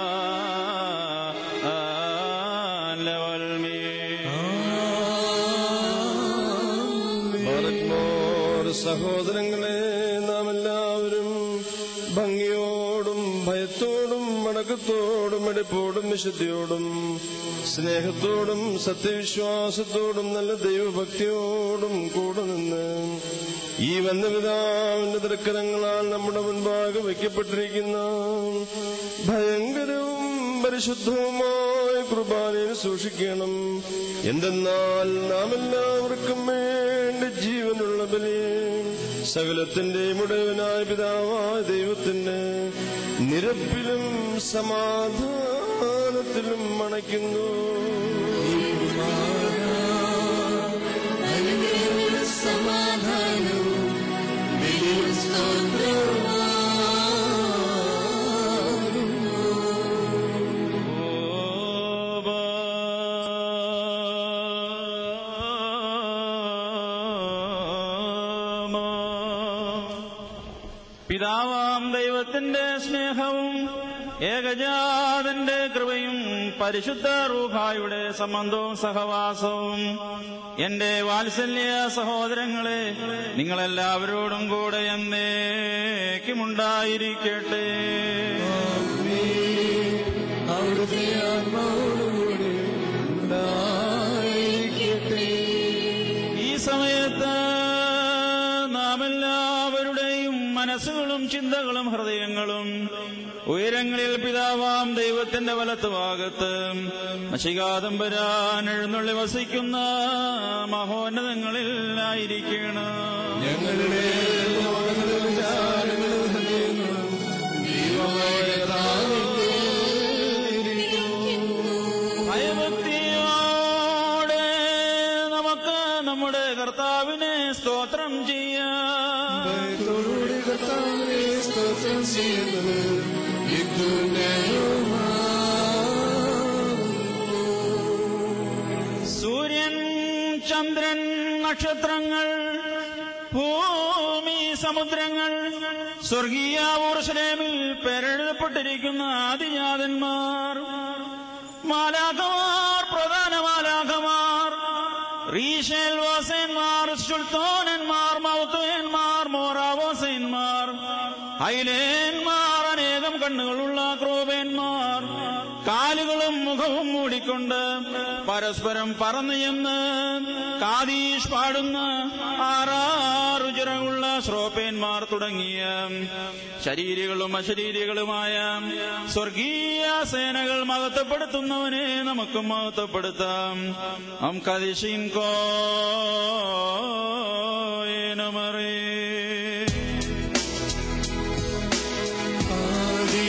ബാലന്മാർ സഹോദരങ്ങളെ നാം എല്ലാവരും ഭംഗിയോടും ഭയത്തോടും മടക്കത്തോടും എടുപ്പോടും വിശുദ്ധിയോടും സ്നേഹത്തോടും സത്യവിശ്വാസത്തോടും നല്ല ദൈവഭക്തിയോടും കൂടെ നിന്ന് ഈ വന്യപിതാവിന്റെ തൃക്കരങ്ങളാൽ നമ്മുടെ മുൻപാകെ വയ്ക്കപ്പെട്ടിരിക്കുന്ന ഭയങ്കരവും പരിശുദ്ധവുമായ കുർബാനയിൽ സൂക്ഷിക്കണം എന്തെന്നാൽ നാം എല്ലാവർക്കും വേണ്ടി ജീവനുള്ള ബലി സകലത്തിന്റെയും ഉടയവനായ പിതാവായ ദൈവത്തിന് നിരപ്പിലും സമാധാനത്തിലും മണയ്ക്കുന്നു സമാധാനവും വലിയ പിതാവാം ദൈവത്തിന്റെ സ്നേഹവും ഏകജാതന്റെ കൃപയും പരിശുദ്ധ റൂഹായുടെ സംബന്ധവും സഹവാസവും എന്റെ വാത്സല്യ സഹോദരങ്ങളെ നിങ്ങളെല്ലാവരോടും കൂടെ എന്നേക്കുമുണ്ടായിരിക്കട്ടെ അവിടുത്തെ ആത്മാവോടുകൂടി ഉണ്ടായിരിക്കട്ടെ ഈ സമയത്ത് നാം എല്ലാവരുടെയും മനസ്സുകളും ചിന്തകളും ഹൃദയങ്ങളും ഉയരങ്ങളിൽ പിതാവാം ദൈവത്തിന്റെ വലത്ത് ഭാഗത്ത് നശികാതം വരാൻ എഴുന്നള്ളി വസിക്കുന്ന മഹോന്നതങ്ങളിൽ ആയിരിക്കണം ഞങ്ങളുടെ ലോകങ്ങളും വിചാരങ്ങളും ഹൃദയങ്ങളും ദൈവമായ താവിന്റെ ഭയഭക്തിയോടെ നമുക്ക് നമ്മുടെ കർത്താവിനെ സ്തോത്രം ചെയ്യാം ഭയത്തോടുകൂടി കർത്താവിനെ സ്തോത്രം ചെയ്യുന്നത് സൂര്യൻ ചന്ദ്രൻ നക്ഷത്രങ്ങൾ ഭൂമി സമുദ്രങ്ങൾ സ്വർഗീയ ഊർഷലേമിൽ പേരെഴുതപ്പെട്ടിരിക്കുന്ന ആദിജാതന്മാർ മാലാഖമാർ പ്രധാന മാലാഖമാർ റീഷേൽ വാസന്മാർ സുൽത്താനന്മാർ മൗത്തുയന്മാർ മോറാവോസന്മാർ ഹൈലേന്മാർ അനേകം കണ്ണുകളുള്ള ക്രോബേന്മാർ കാലുകളും മുഖവും മൂടിക്കൊണ്ട് പരസ്പരം പറന്നു ചെന്ന് കാതീഷ് പാടുന്ന ആറാറു ചിറകുള്ള ശ്രോപ്പേന്മാർ തുടങ്ങിയ ശരീരികളും അശരീരികളുമായ സ്വർഗീയ സേനകൾ മഹത്വപ്പെടുത്തുന്നവനെ നമുക്ക് മഹത്വപ്പെടുത്താം അം കദിഷിൻ കോയനമറേ ആദിയിലെ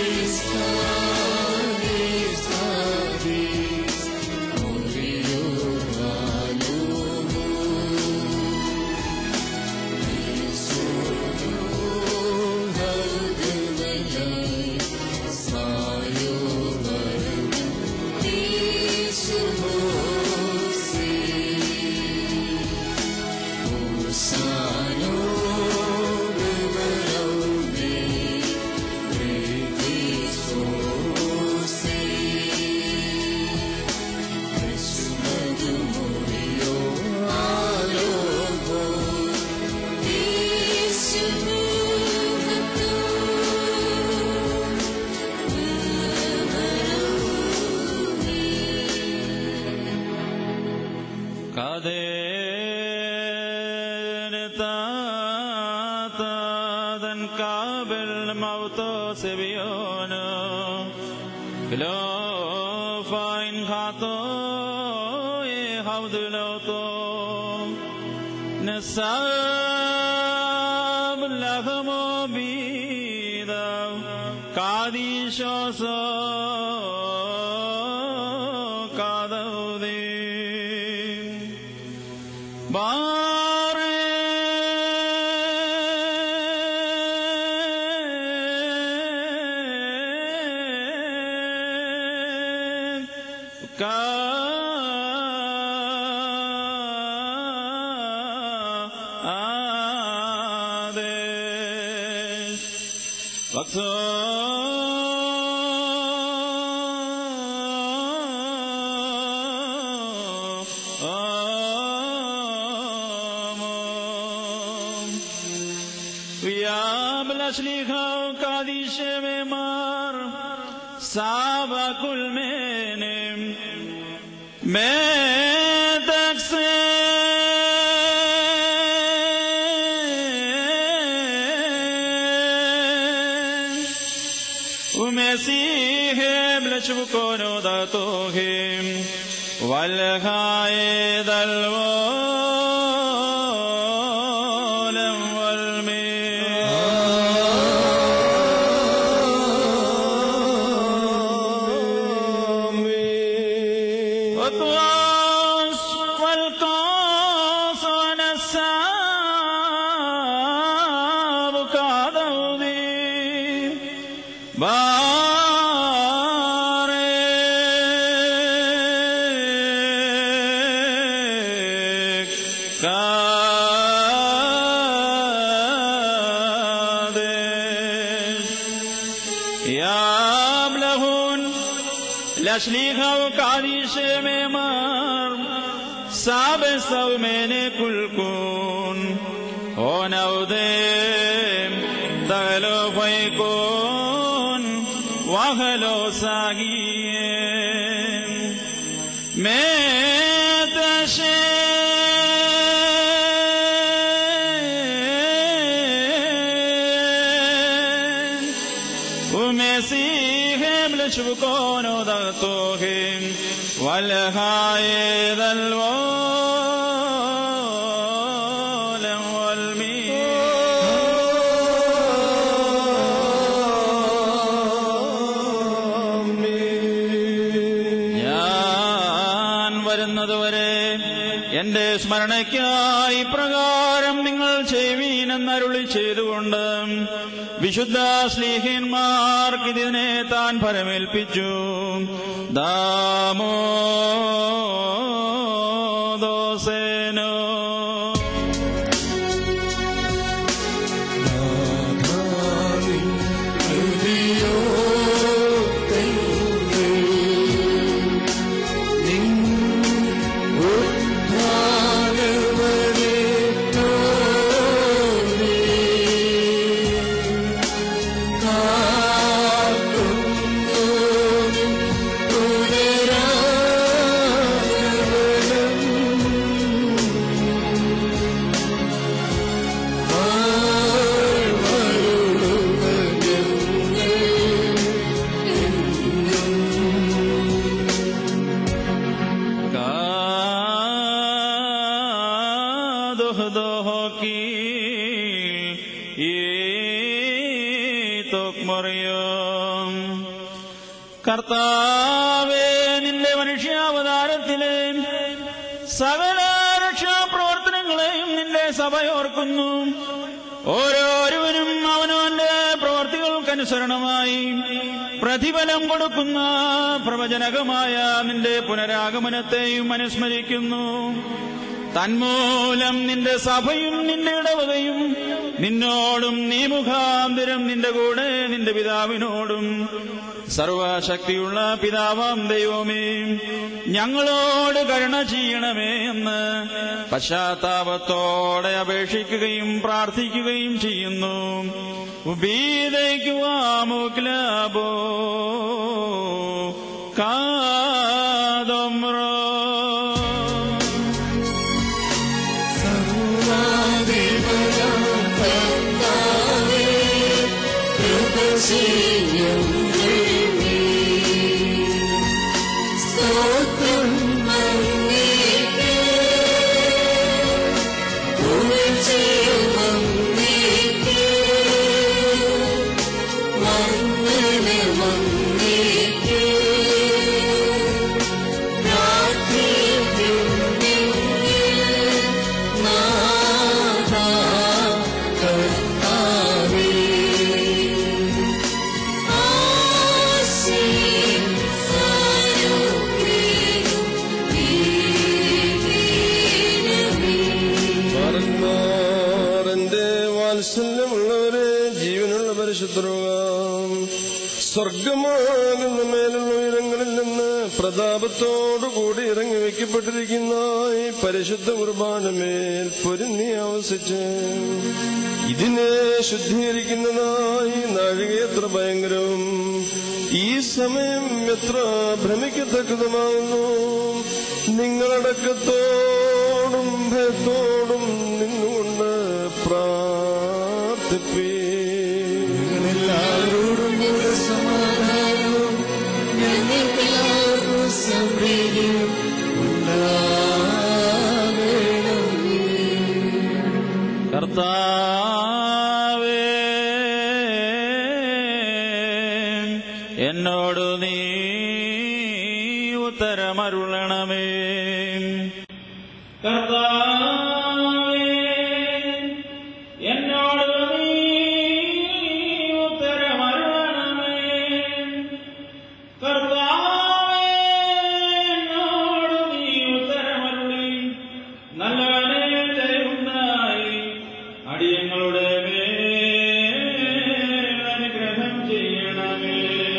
Hato Sebiono Glofain Hato Yehavduloto Nesab Lachamo Bida Kadishoso Kadaudim Slicha Kadishe Memar Saba Kulmenim Metakse ومسيهم لشبكون ضغطوهم والخايد الولم والمين والطواس والقاص ونساب كعذوذي بارك كادش يا بلهون لشليخا وكاديش ممار ساب سومين كلكون هنا وديم تغلو فيكون وغلو ساقين متشين ومسيهم لشبكون وضغطوهم والخايد الولم ഞാൻ വരുന്നതുവരെ എന്റെ സ്മരണയ്ക്കായി പ്രകാരം നിങ്ങൾ ചെയ്യുവീനെന്നരുളി ചെയ്തുകൊണ്ട് വിശുദ്ധ സ്ലീഹന്മാർക്ക് ഇതിനെ താൻ ഫലമേൽപ്പിച്ചു ദാമോദോസേനോ ദോഹദോഹി മറിയം കർത്താവേ നിന്റെ മനുഷ്യാവതാരത്തിലെ സകല രക്ഷാപ്രവർത്തനങ്ങളെയും നിന്റെ സഭയോർക്കുന്നു ഓരോരുവരും അവനവന്റെ പ്രവർത്തികൾക്കനുസരണമായി പ്രതിഫലം കൊടുക്കുന്ന പ്രവചനകമായ നിന്റെ പുനരാഗമനത്തെയും അനുസ്മരിക്കുന്നു തന്മൂലം നിന്റെ സഭയും നിന്റെ ഇടവകയും നിന്നോടും നീ മുഖാന്തരം നിന്റെ കൂടെ നിന്റെ പിതാവിനോടും സർവശക്തിയുള്ള പിതാവാം ദൈവമേ ഞങ്ങളോട് കരുണ ചെയ്യണമേ എന്ന് പശ്ചാത്താപത്തോടെ അപേക്ഷിക്കുകയും പ്രാർത്ഥിക്കുകയും ചെയ്യുന്നു ഉപീതയ്ക്കുവാമോ ക്ലാബോ കാതമ്രോ സർവാധിപനാം കർത്താവേ, കൃപ എന്റെ വാത്സല്യമുള്ളവരെ ജീവനുള്ള പരിശുദ്ധരുകാം സ്വർഗമാകുന്ന മേലുള്ള ഉയരങ്ങളിൽ നിന്ന് പ്രതാപത്തോടുകൂടി ഇറങ്ങി വയ്ക്കപ്പെട്ടിരിക്കുന്ന ഈ പരിശുദ്ധ കുർബാനമേൽ പൊരുന്നി ആവസിച്ച് ഇതിനെ ശുദ്ധീകരിക്കുന്നതായി നാഴിക എത്ര ഭയങ്കരവും ഈ സമയം എത്ര ഭ്രമിക്കത്തക്കതുമാകുന്നു നിങ്ങളടക്കത്തോടും ഭയത്തോടും നിന്നുകൊണ്ട് പ്രാർത്ഥിപ്പീ എല്ലാവരോടും കൂടെ സമാധാനവും ഞങ്ങൾക്കെല്ലാവർക്കും സമൃദ്ധിയും ഉണ്ടാവേണമേ കർത്താവേ എന്നോട് നീ ഉത്തരമരുളണമേ കർത്താവേ എന്നോട് നീ ഉത്തരമരുളണമേ കർത്താവേ എന്നോട് നീ ഉത്തരമരുളി നല്ലവനെ ദയവുണ്ടായി അടിയങ്ങളുടെ മേൽ അനുഗ്രഹം ചെയ്യണമേ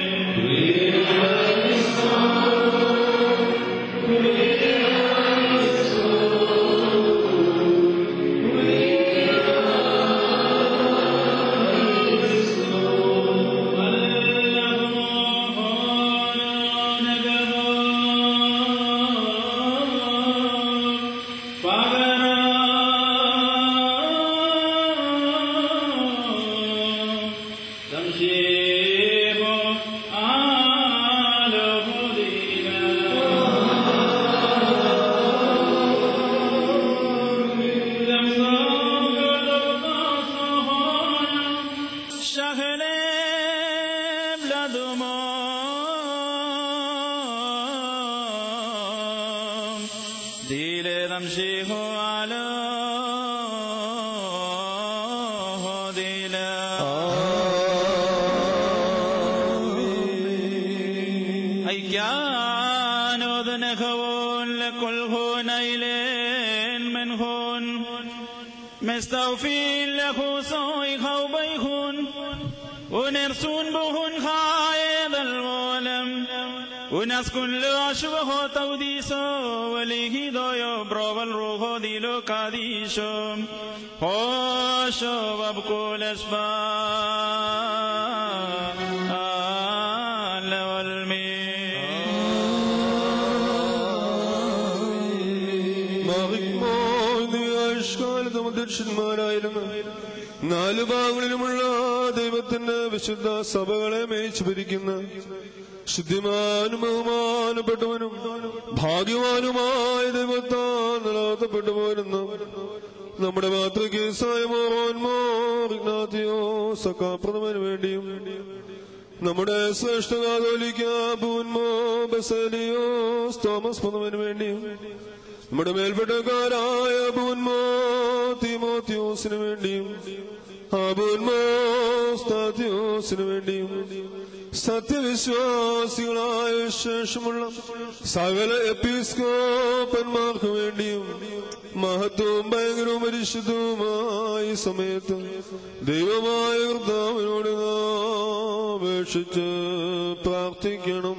شغله بلدمام ديل نمشيه على ديلا أي كان أذنخون لكل هون أيلين من هون مستوفين له صوي خوبيهون ونرسون بهن خايد الولم ونسكن له أشبه توديسو وليه دويو برو الروح ديلو كاديشو خوشو وابكو الأسباب അധ്യക്ഷന്മാരായിരുന്നു നാലു ഭാഗങ്ങളിലുമുള്ള ദൈവത്തിന്റെ വിശുദ്ധ സഭകളെ മേയിച്ചു ഭരിക്കുന്ന ശുദ്ധിമാനും ബഹുമാനപ്പെട്ടവനും ഭാഗ്യവാനുമായ ദൈവത്താൽ നിലനിർത്തപ്പെട്ടു പോരുന്നു നമ്മുടെ മാതൃകേസായ മോഹൻമോ ഇഗ്നാത്തിയോ സക്കാപ്രഥമന് വേണ്ടിയും നമ്മുടെ ശ്രേഷ്ഠ കാതോലിക്ക പൂന്മോ ബസലിയോ തോമസ് പ്രഥമന് വേണ്ടിയും നമ്മുടെ മേൽപ്പെട്ടക്കാരായ പൂന്മോ തീമോത്യോസിന് വേണ്ടിയും ആ പൂന്മോ സ്ഥാത്യോസിന് വേണ്ടിയും സത്യവിശ്വാസികളായ ശേഷമുള്ള സകല എപ്പിസ്കോപ്പന്മാർക്ക് വേണ്ടിയും മഹത്വവും ഭയങ്കരവും പരിശുദ്ധവുമായ ഈ സമയത്ത് ദൈവമായ കർത്താവിനോട് നാം അപേക്ഷിച്ച് പ്രാർത്ഥിക്കണം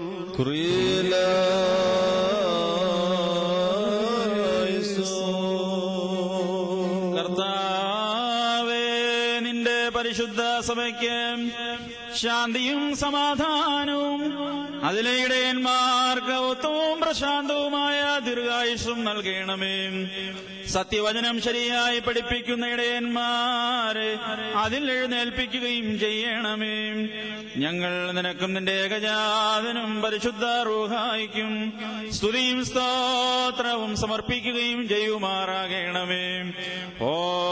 കർത്താവേ നിന്റെ പരിശുദ്ധ സഭയ്ക്ക് ശാന്തിയും സമാധാനവും അതിലെ ഇടയന്മാർക്ക് ഉത്തമവും പ്രശാന്തവുമായ ദീർഘായുസും നൽകണമേ സത്യവചനം ശരിയായി പഠിപ്പിക്കുന്ന ഇടയന്മാരെ അതിൽ എഴുന്നേൽപ്പിക്കുകയും ചെയ്യണമേ ഞങ്ങൾ നിനക്കും നിന്റെ ഏകജാതനും പരിശുദ്ധ റൂഹായിക്കും സ്തുതിയും സ്തോത്രവും സമർപ്പിക്കുകയും ചെയ്യുമാറാകണമേ ഓ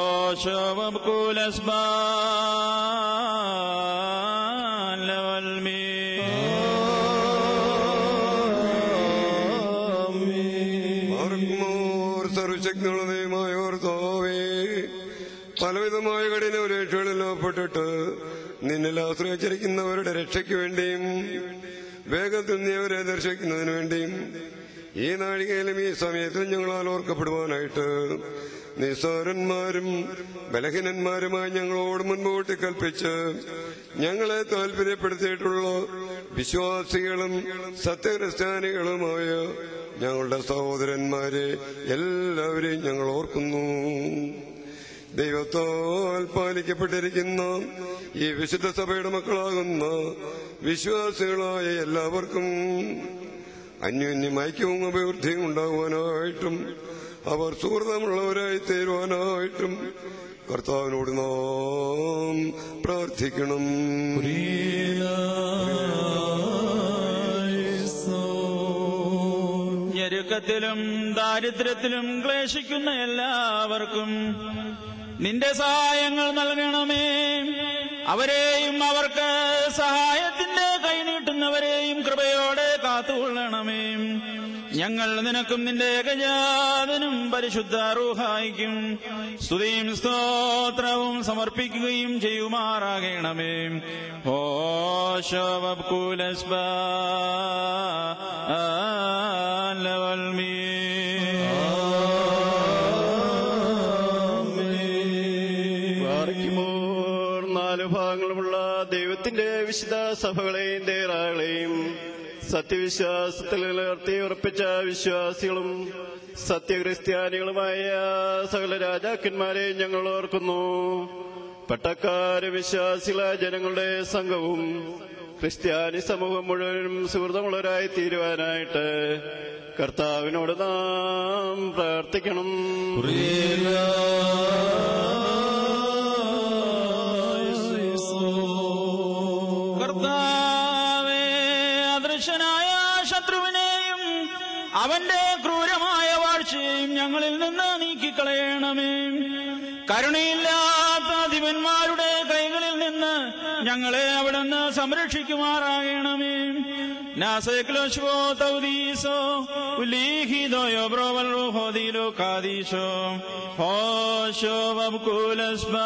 ആർക്കുമോർ സർവശക്തിയുള്ളതയുമായോർ തോവേ പലവിധമായ കഠിന പരീക്ഷകളിൽ അകപ്പെട്ടിട്ട് നിന്നിൽ ആശ്രയിച്ചിരിക്കുന്നവരുടെ രക്ഷയ്ക്ക് വേണ്ടിയും വേഗത്തിൽ നീ അവരെ ദർശിക്കുന്നതിന് വേണ്ടിയും ഈ നാഴികയിലും ഈ സമയത്തും ഞങ്ങളാൽ ഓർക്കപ്പെടുവാനായിട്ട് നിസ്സാരന്മാരും ബലഹീനന്മാരുമായി ഞങ്ങളോട് മുൻപോട്ട് കൽപ്പിച്ച് ഞങ്ങളെ താല്പര്യപ്പെടുത്തിയിട്ടുള്ള വിശ്വാസികളും സത്യക്രിസ്ത്യാനികളുമായ ഞങ്ങളുടെ സഹോദരന്മാരെ എല്ലാവരെയും ഞങ്ങൾ ഓർക്കുന്നു ദൈവത്താൽ പാലിക്കപ്പെട്ടിരിക്കുന്ന ഈ വിശുദ്ധ സഭയുടെ മക്കളാകുന്ന വിശ്വാസികളായ എല്ലാവർക്കും അന്യോന്യം ഐക്യവും അഭിവൃദ്ധിയും ഉണ്ടാകുവാനായിട്ടും അവർ സുഹൃതമുള്ളവരായി തീരുവാനായിട്ടും കർത്താവിനോട് നാം പ്രാർത്ഥിക്കണം ഞെരുക്കത്തിലും ദാരിദ്ര്യത്തിലും ക്ലേശിക്കുന്ന എല്ലാവർക്കും നിന്റെ സഹായങ്ങൾ നൽകണമേ അവരെയും അവർക്ക് സഹായത്തിന്റെ കൈനീട്ടുന്നവരെയും കൃപയോടെ കാത്തുകൊള്ളണമേ ഞങ്ങൾ നിനക്കും നിന്റെ ഏകജാതനും പരിശുദ്ധ റൂഹായിക്കും സ്തുതിയും സ്തോത്രവും സമർപ്പിക്കുകയും ചെയ്യുമാറാകണമേ ഓ ശോഭകൂലസ്ബ വാർക്കുമോർ നാല് ഭാഗങ്ങളുമുള്ള ദൈവത്തിന്റെ വിശുദ്ധ സഭകളെയും ദേറാകളെയും സത്യവിശ്വാസത്തിൽ നിലനിർത്തി ഉറപ്പിച്ച വിശ്വാസികളും സത്യക്രിസ്ത്യാനികളുമായ സകല രാജാക്കന്മാരെ ഞങ്ങൾ ഓർക്കുന്നു പട്ടക്കാര് വിശ്വാസികളായ ജനങ്ങളുടെ സംഘവും ക്രിസ്ത്യാനി സമൂഹം മുഴുവനും സുഹൃതമുള്ളവരായി തീരുവാനായിട്ട് കർത്താവിനോട് നാം പ്രാർത്ഥിക്കണം കർത്താവേ അദൃശ്യനായ ശത്രുവിനെയും അവന്റെ ക്രൂരമായ വാഴ്ചയെയും ഞങ്ങളിൽ നിന്ന് നീക്കിക്കളയണമേ കരുണയില്ലാത്ത അധിപന്മാരുടെ കൈകളിൽ നിന്ന് ഞങ്ങളെ അവിടുന്ന് സംരക്ഷിക്കുമാറാകണമേ നാസേക്ലോശോ തൗദീസോ ഉലീഹിതോയോ ബ്രോവൽ ഹോദീലോ കാദീശോ ഹോശോ വബ്കൂലസ്ബ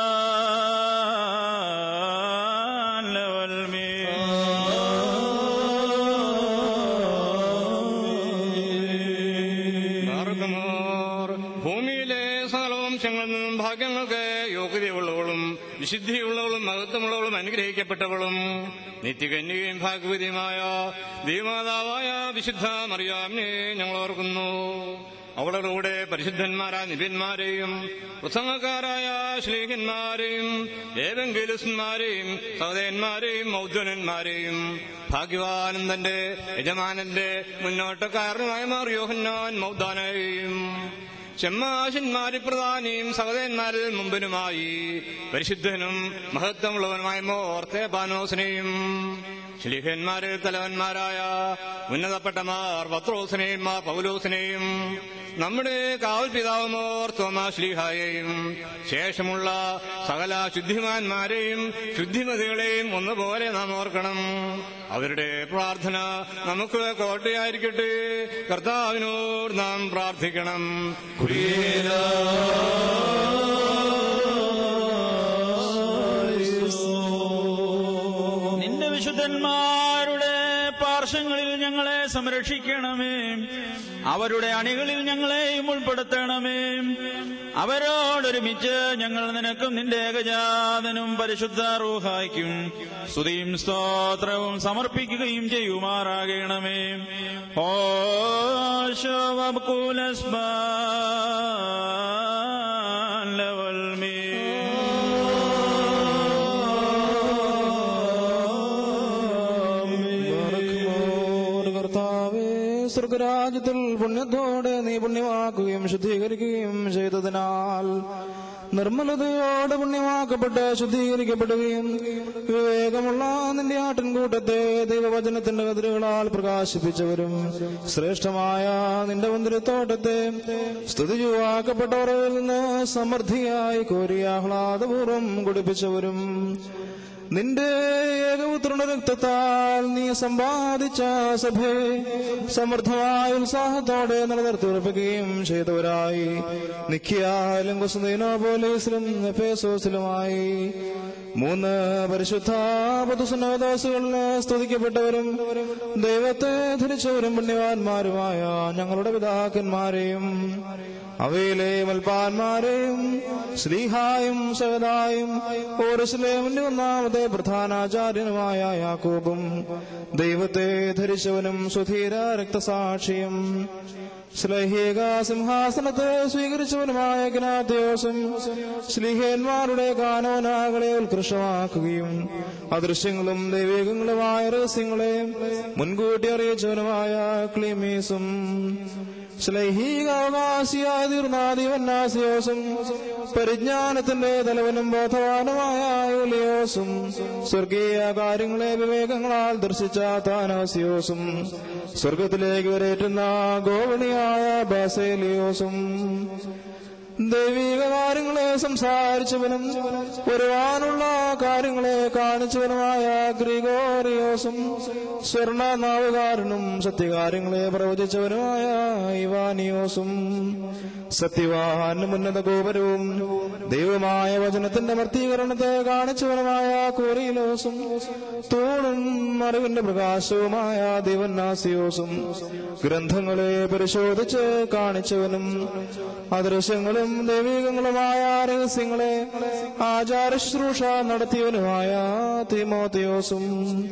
മാർഗമാർ ഭൂമിയിലെ സർവവംശങ്ങളിൽ നിന്നും ഭാഗ്യങ്ങൾക്ക് യോഗ്യതയുള്ളവളും വിശുദ്ധിയുള്ളവളും മഹത്വമുള്ളവളും അനുഗ്രഹിക്കപ്പെട്ടവളും നിത്യകന്യകയും ഭാഗ്യവതിയുമായ ദൈവമാതാവായ വിശുദ്ധ മറിയാമിനെ ഞങ്ങൾ ഓർക്കുന്നു അവളുടെ കൂടെ പരിശുദ്ധന്മാരായ നിബിന്മാരെയും പ്രസംഗക്കാരായ ശ്ലീഹന്മാരെയും ഏവെങ്കിലുസ്മാരെയും സഹോദയന്മാരെയും മൗദ്വനന്മാരെയും ഭാഗ്യവാനും തന്റെ യജമാനന്റെ മുന്നോട്ടക്കാരനുമായ മാർ യോഹന്നാൻ മൗദാനെയും ചെമ്മാശന്മാരിൽ പ്രധാനിയും സഹോദയന്മാരിൽ മുമ്പിനുമായി പരിശുദ്ധനും മഹത്വമുള്ളവനുമായ മോർത്തെ പാനോസിനെയും ശ്ലീഹന്മാരിൽ തലവന്മാരായ ഉന്നതപ്പെട്ടമാർ പത്രോസിനെയും മാർ പൗലോസിനെയും നമ്മുടെ കാവൽ പിതാവുമോർ തോമാശ്ലീഹായെയും ശേഷമുള്ള സകല ശുദ്ധിമാന്മാരെയും ശുദ്ധിമതികളെയും ഒന്നുപോലെ നാം ഓർക്കണം അവരുടെ പ്രാർത്ഥന നമുക്ക് കോട്ടയായിരിക്കട്ടെ കർത്താവിനോട് നാം പ്രാർത്ഥിക്കണം നിന്റെ വിശുദ്ധന്മാരുടെ പാർശ്വങ്ങളിൽ ഞങ്ങളെ സംരക്ഷിക്കണമേ അവരുടെ അണികളിൽ ഞങ്ങളെയും ഉൾപ്പെടുത്തണമേ അവരോടൊരുമിച്ച് ഞങ്ങൾ നിനക്കും നിന്റെ ഏകജാതനും പരിശുദ്ധ റൂഹായ്ക്കും സ്തുതിയും സ്തോത്രവും സമർപ്പിക്കുകയും ചെയ്യുമാറാകണമേ ഓ കർത്താവേ സ്വർഗരാജ്യത്തിൽ പുണ്യത്തോടെ നീ പുണ്യമാക്കുകയും ശുദ്ധീകരിക്കുകയും ചെയ്തതിനാൽ നിർമ്മലതയോടെ പുണ്യമാക്കപ്പെട്ട് ശുദ്ധീകരിക്കപ്പെടുകയും വിവേകമുള്ള നിന്റെ ആട്ടിൻകൂട്ടത്തെ ദൈവവചനത്തിന്റെ കതിരുകളാൽ പ്രകാശിപ്പിച്ചവരും ശ്രേഷ്ഠമായ നിന്റെ മന്ദിരത്തോട്ടത്തെ സ്തുതിയുവാക്കപ്പെട്ടവരിൽ നിന്ന് സമൃദ്ധിയായി കോരി ആഹ്ലാദപൂർവ്വം കുടിപ്പിച്ചവരും നിന്റെ ഏകപുത്രന്റെ രക്തത്താൽ നീ സമ്പാദിച്ച സഭയെ സമൃദ്ധമായ ഉത്സാഹത്തോടെ നിലനിർത്തി ഉറപ്പിക്കുകയും ചെയ്തവരായി നിഖിയായാലും കുസുനീനോപോലീസിലും എഫേസോസിലുമായി മൂന്ന് പരിശുദ്ധ പൊതുസുനോദാസുകളിൽ സ്തുതിക്കപ്പെട്ടവരും ദൈവത്തെ ധരിച്ചവരും പുണ്യവാന്മാരുമായ ഞങ്ങളുടെ പിതാക്കന്മാരെയും അവയിലെ മൽപ്പാന്മാരെയും ശ്രീഹായും സഹതായും ഓരസ്ലേമിന്റെ ഒന്നാമത്തെ പ്രധാനാചാര്യനുമായ യാക്കോബും ദൈവത്തെ ധരിച്ചവനും സുധീര രക്തസാക്ഷിയും ശ്ലൈഹിക സിംഹാസനത്തെ സ്വീകരിച്ചവനുമായ ജ്ഞാത്യോസും ശ്ലീഹന്മാരുടെ കാനോനാകളെ ഉത്കൃഷ്ടമാക്കുകയും അദൃശ്യങ്ങളും ദൈവികങ്ങളുമായ രഹസ്യങ്ങളെ മുൻകൂട്ടി അറിയിച്ചവനുമായ ക്ലിമീസും ശ്ലൈഹികാവകാശിയായ തീർന്നാദിവന്നാസിയോസും പരിജ്ഞാനത്തിന്റെ തലവനും ബോധവാനുമായ യൂലിയോസും സ്വർഗീയ കാര്യങ്ങളെ വിവേകങ്ങളാൽ ദർശിച്ച താനാസിയോസും സ്വർഗത്തിലേക്ക് വരേറ്റുന്ന ഗോവണിയായ ബാസേലിയോസും ദൈവിക കാര്യങ്ങളെ സംസാരിച്ചവനും വരുവാനുള്ള കാര്യങ്ങളെ കാണിച്ചവനുമായ ഗ്രിഗോറിയോസും സ്വർണ നാവുകാരനും സത്യകാര്യങ്ങളെ പ്രവചിച്ചവനുമായ ഇവാനിയോസും സത്യവാനും ഉന്നത ഗോപരവും ദൈവമായ വചനത്തിന്റെ മർത്തീകരണത്തെ കാണിച്ചവനുമായ കോറിയിലോസും തൂണും അറിവിന്റെ പ്രകാശവുമായ ദിവന്നാസിയോസും ഗ്രന്ഥങ്ങളെ പരിശോധിച്ച് കാണിച്ചവനും അദൃശ്യങ്ങളും ദൈവികങ്ങളുമായ രഹസ്യങ്ങളെ ആചാരശ്രൂഷ നടത്തിയവനുമായ തിമോത്തിയോസും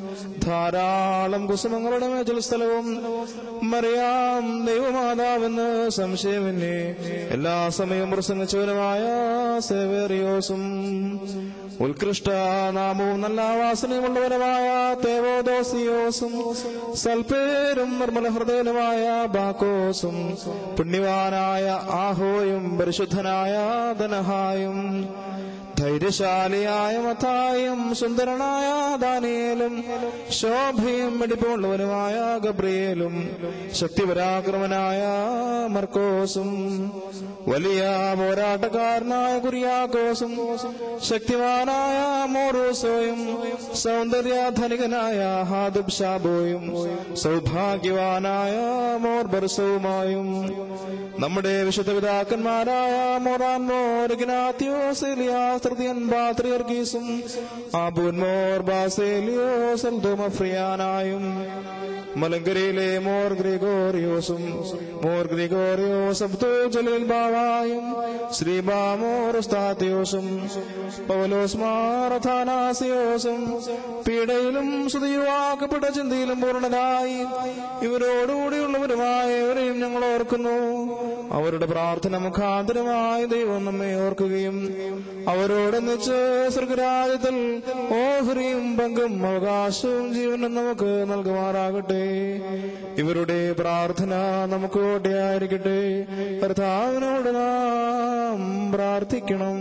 ധാരാളം കുസുമങ്ങളുടെ മേജൽ സ്ഥലവും മറിയാം ദൈവമാതാവെന്ന് സംശയമിന്നെ എല്ലാ സമയവും പ്രസംഗിച്ചവനുമായ സേവേറിയോസും ഉത്കൃഷ്ട നാമവും നല്ല വാസനയുമുള്ളവരുമായ തേവോദോസിയോസും സൽപേരും നിർമ്മല ഹൃദയനുമായ ബാക്കോസും പുണ്യവാനായ ആഹോയും പരിശുദ്ധനായ ധനഹായും ധൈര്യശാലിയായ മത്തായും സുന്ദരനായ ദാനിയേലും ശോഭയും വെടിപ്പുള്ളവനുമായ ഗബ്രിയേലും ശക്തിപരാക്രമനായ മർക്കോസും വലിയ പോരാട്ടക്കാരനായ കുര്യാക്കോസും ശക്തിമാനായ മോറൂസോയും സൗന്ദര്യധനികനായ ഹാദുബ് ഷാബോയും സൗഭാഗ്യവാനായ മോർ ബർസവുമായും നമ്മുടെ വിശുദ്ധ പിതാക്കന്മാരായ മോറാൻ മോർ ഗ്നാത്യോസെലിയാസ് തൃതീയൻ ബാത്രിയർഗീസും ആബൂൻ മോർ ബാസേലിയോസ് എൽദോമഫ്രിയാനായും മലങ്കരയിലെ മോർ ഗ്രിഗോറിയോസും മോർ ഗ്രിഗോറിയോസ് അബ്ദുൽ ജലീൽ ബാവായും ശ്രീബാമോർ ഉസ്താത്തിയോസും പൗലോസ് മാറഥാനാസിയോസും പീഡയിലും സ്തുതിയുവാക്കപ്പെട്ട ചിന്തയിലും പൂർണ്ണനായി ഇവരോടുകൂടിയുള്ളവരുമായ ഇവരെയും ഞങ്ങൾ ഓർക്കുന്നു അവരുടെ പ്രാർത്ഥന മുഖാന്തരമായി ദൈവം നമ്മെ ഓർക്കുകയും അവരോടൊന്നിച്ച് സ്വർഗരാജ്യത്തിൽ ഓഹരിയും പങ്കും അവകാശവും ജീവനും നമുക്ക് നൽകുമാറാകട്ടെ ഇവരുടെ പ്രാർത്ഥന നമുക്ക് കോട്ടയായിരിക്കട്ടെ കർത്താവിനോട് നാം പ്രാർത്ഥിക്കണം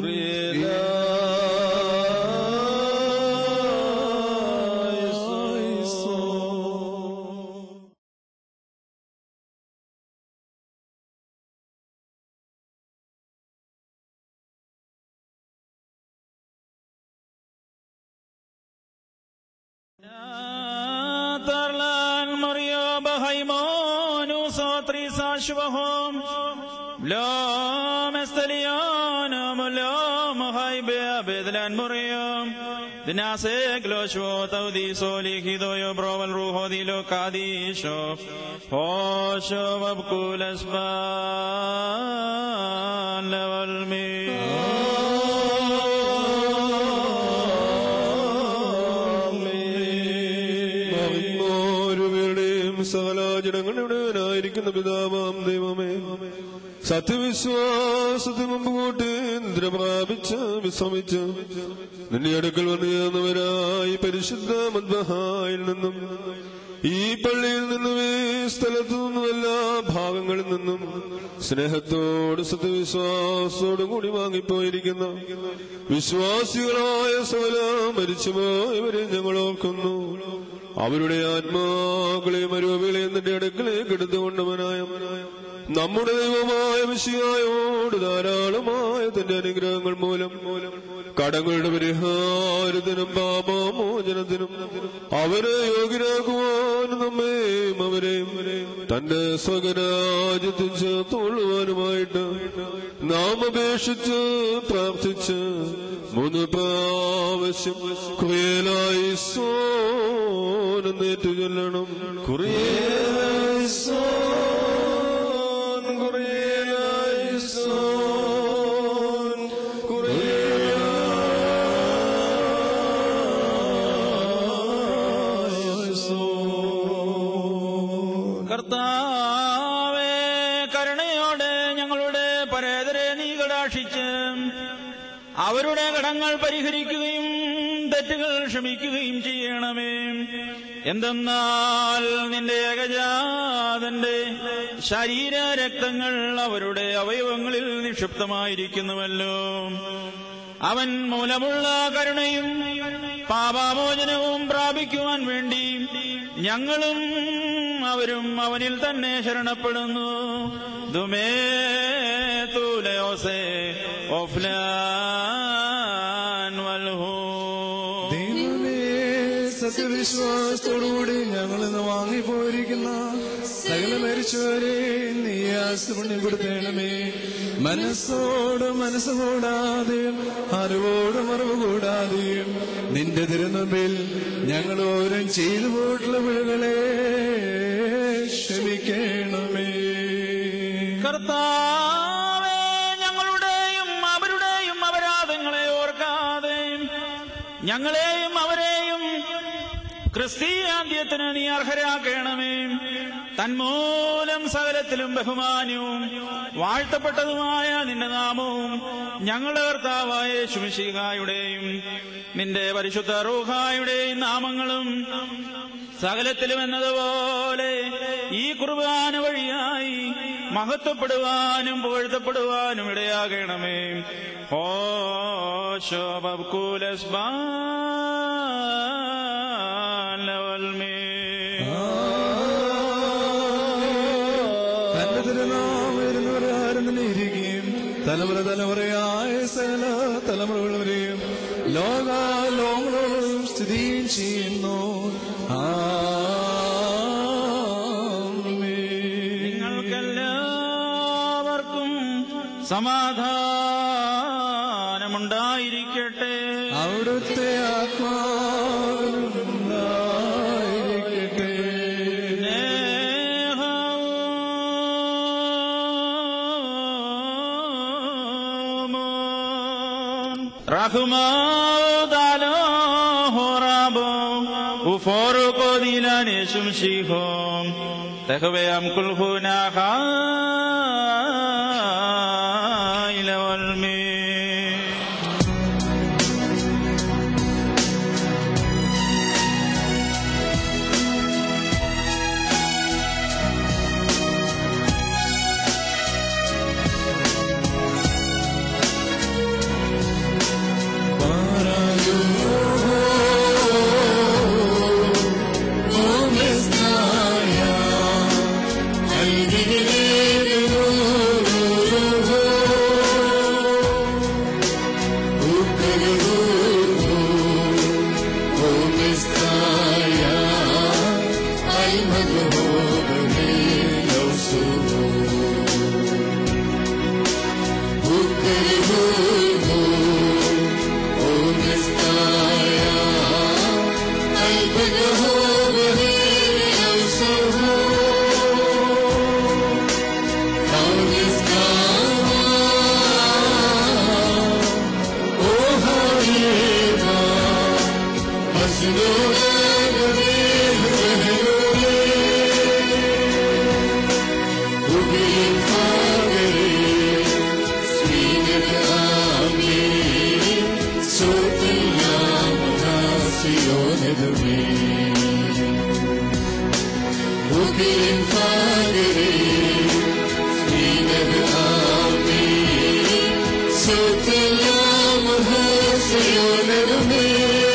Tarlan Maria Bahaimon Sotri Sashvahom Lam Esteliana Mulam Haibe Bedlan Muriam Dinase Glosho Taudi Soli Hidoyo Broval Ruho Dilo Kadisho Hosho Babkulas Ban Level ഓരോരുവരുടെയും സകല ജനങ്ങളുടെവനായിരിക്കുന്ന പിതാവാം ദൈവമേ സത്യവിശ്വാസത്തിന് മുമ്പോട്ട് നിദ്ര പ്രാപിച്ച് വിശ്രമിച്ച് നിന്റെ അടുക്കൽ വന്നു ചേർന്നവരായി പരിശുദ്ധ മദ്ബഹായിൽ നിന്നും ഈ പള്ളിയിൽ നിന്നും ഈ സ്ഥലത്തു നിന്നും എല്ലാ ഭാഗങ്ങളിൽ നിന്നും സ്നേഹത്തോട് സത്യവിശ്വാസത്തോടും കൂടി വാങ്ങിപ്പോയിരിക്കുന്ന വിശ്വാസികളായ സകല മരിച്ചുപോയവരെ ഞങ്ങൾ ഓർക്കുന്നു അവരുടെ ആത്മാക്കളെയും അരൂപികളെയും നിന്റെ അടുക്കലേക്ക് എടുത്തുകൊണ്ടവനായ നമ്മുടെ ദൈവമായ വിഷയായോട് ധാരാളമായ തന്റെ അനുഗ്രഹങ്ങൾ മൂലം കടങ്ങളുടെ പരിഹാരത്തിനും പാപമോചനത്തിനും അവരെ യോഗ്യരാക്കുവാനും നമ്മെയും അവരെയും തന്റെ സ്വകരാജ്യത്തിൽ ചേർത്തുകൊള്ളുവാനുമായിട്ട് നാം അപേക്ഷിച്ച് പ്രാർത്ഥിച്ച് മൂന്ന് പ്രാവശ്യം കുറിയലായി സോനെന്നേറ്റു ചൊല്ലണം കുറിയലായി സോൻ കുറിയലായി സോൻ കർത്താവേ കരുണയോടെ ഞങ്ങളുടെ പരേതരെ നീ കടാക്ഷിച്ച് അവരുടെ കടങ്ങൾ പരിഹരിക്കുകയും തെറ്റുകൾ ക്ഷമിക്കുകയും ചെയ്യണമേ എന്തെന്നാൽ നിന്റെ ഏകജാതന്റെ ശരീര രക്തങ്ങൾ അവരുടെ അവയവങ്ങളിൽ നിക്ഷിപ്തമായിരിക്കുന്നുവല്ലോ അവൻ മൂലമുള്ള കരുണയും പാപാമോചനവും പ്രാപിക്കുവാൻ വേണ്ടി ഞങ്ങളും അവരും അവനിൽ തന്നെ ശരണപ്പെടുന്നു ദുമേ തൂലയോസേ ഓഫ്ലാൻ വൽഹൂ ദൈവമേ സത്യവിശ്വാസത്തോടുകൂടി ഞങ്ങൾ ഇന്ന് വാങ്ങിപ്പോയിരിക്കുന്ന സകല മരിച്ചവരെ നീ ആസ്പുണ്യപ്പെടുത്തണമേ മനസ്സോട് മനസ്സ് കൂടാതെയും അറിവോടും അറിവ് കൂടാതെയും നിന്റെ തിരുമുമ്പിൽ ഞങ്ങൾ ഓരോ ചെയ്തു പോയിട്ടുള്ള പിഴകളെ ക്ഷമിക്കണമേ കർത്താവേ ഞങ്ങളുടെയും അവരുടെയും അപരാധങ്ങളെ ഓർക്കാതെ ഞങ്ങളെയും അവരെയും ക്രിസ്തീയാന്ത്യത്തിന് നീ അർഹരാക്കണമേ തന്മൂലം സകലത്തിലും ബഹുമാനവും വാഴ്ത്തപ്പെട്ടതുമായ നിന്റെ നാമവും ഞങ്ങളുടെ കർത്താവായ ശുമിശികായുടെയും നിന്റെ പരിശുദ്ധ റൂഹായുടെയും നാമങ്ങളും സകലത്തിലും എന്നതുപോലെ ഈ കുർബാന വഴിയായി മഹത്വപ്പെടുവാനും പുകഴ്ത്തപ്പെടുവാനും ഇടയാകണമേ ഹോ തന്റെ തിരുനാം വരുന്നവരാരും തന്നെ ഇരിക്കുകയും തലമുറ തലമുറയായ സകല തലമുറകൾ വരെയും ലോക ലോകങ്ങളോടും സ്ഥിതിയും ചെയ്യുന്നു നിങ്ങൾക്കെല്ലാവർക്കും സമാധാനമുണ്ടായിരിക്കട്ടെ അവിടുത്തെ ആത്മാവിനുണ്ടായിരിക്കട്ടെ റഹ്മാദാലോ ഹോറാബോ ഉഫോറുകോ ദിലാനെ ശുംശിഹോ തഹവയാം കുൽഹുനാഹ ഇലവൽമേ Oh, Open Father, Sweet Abraham, Sotilam Hasayoname.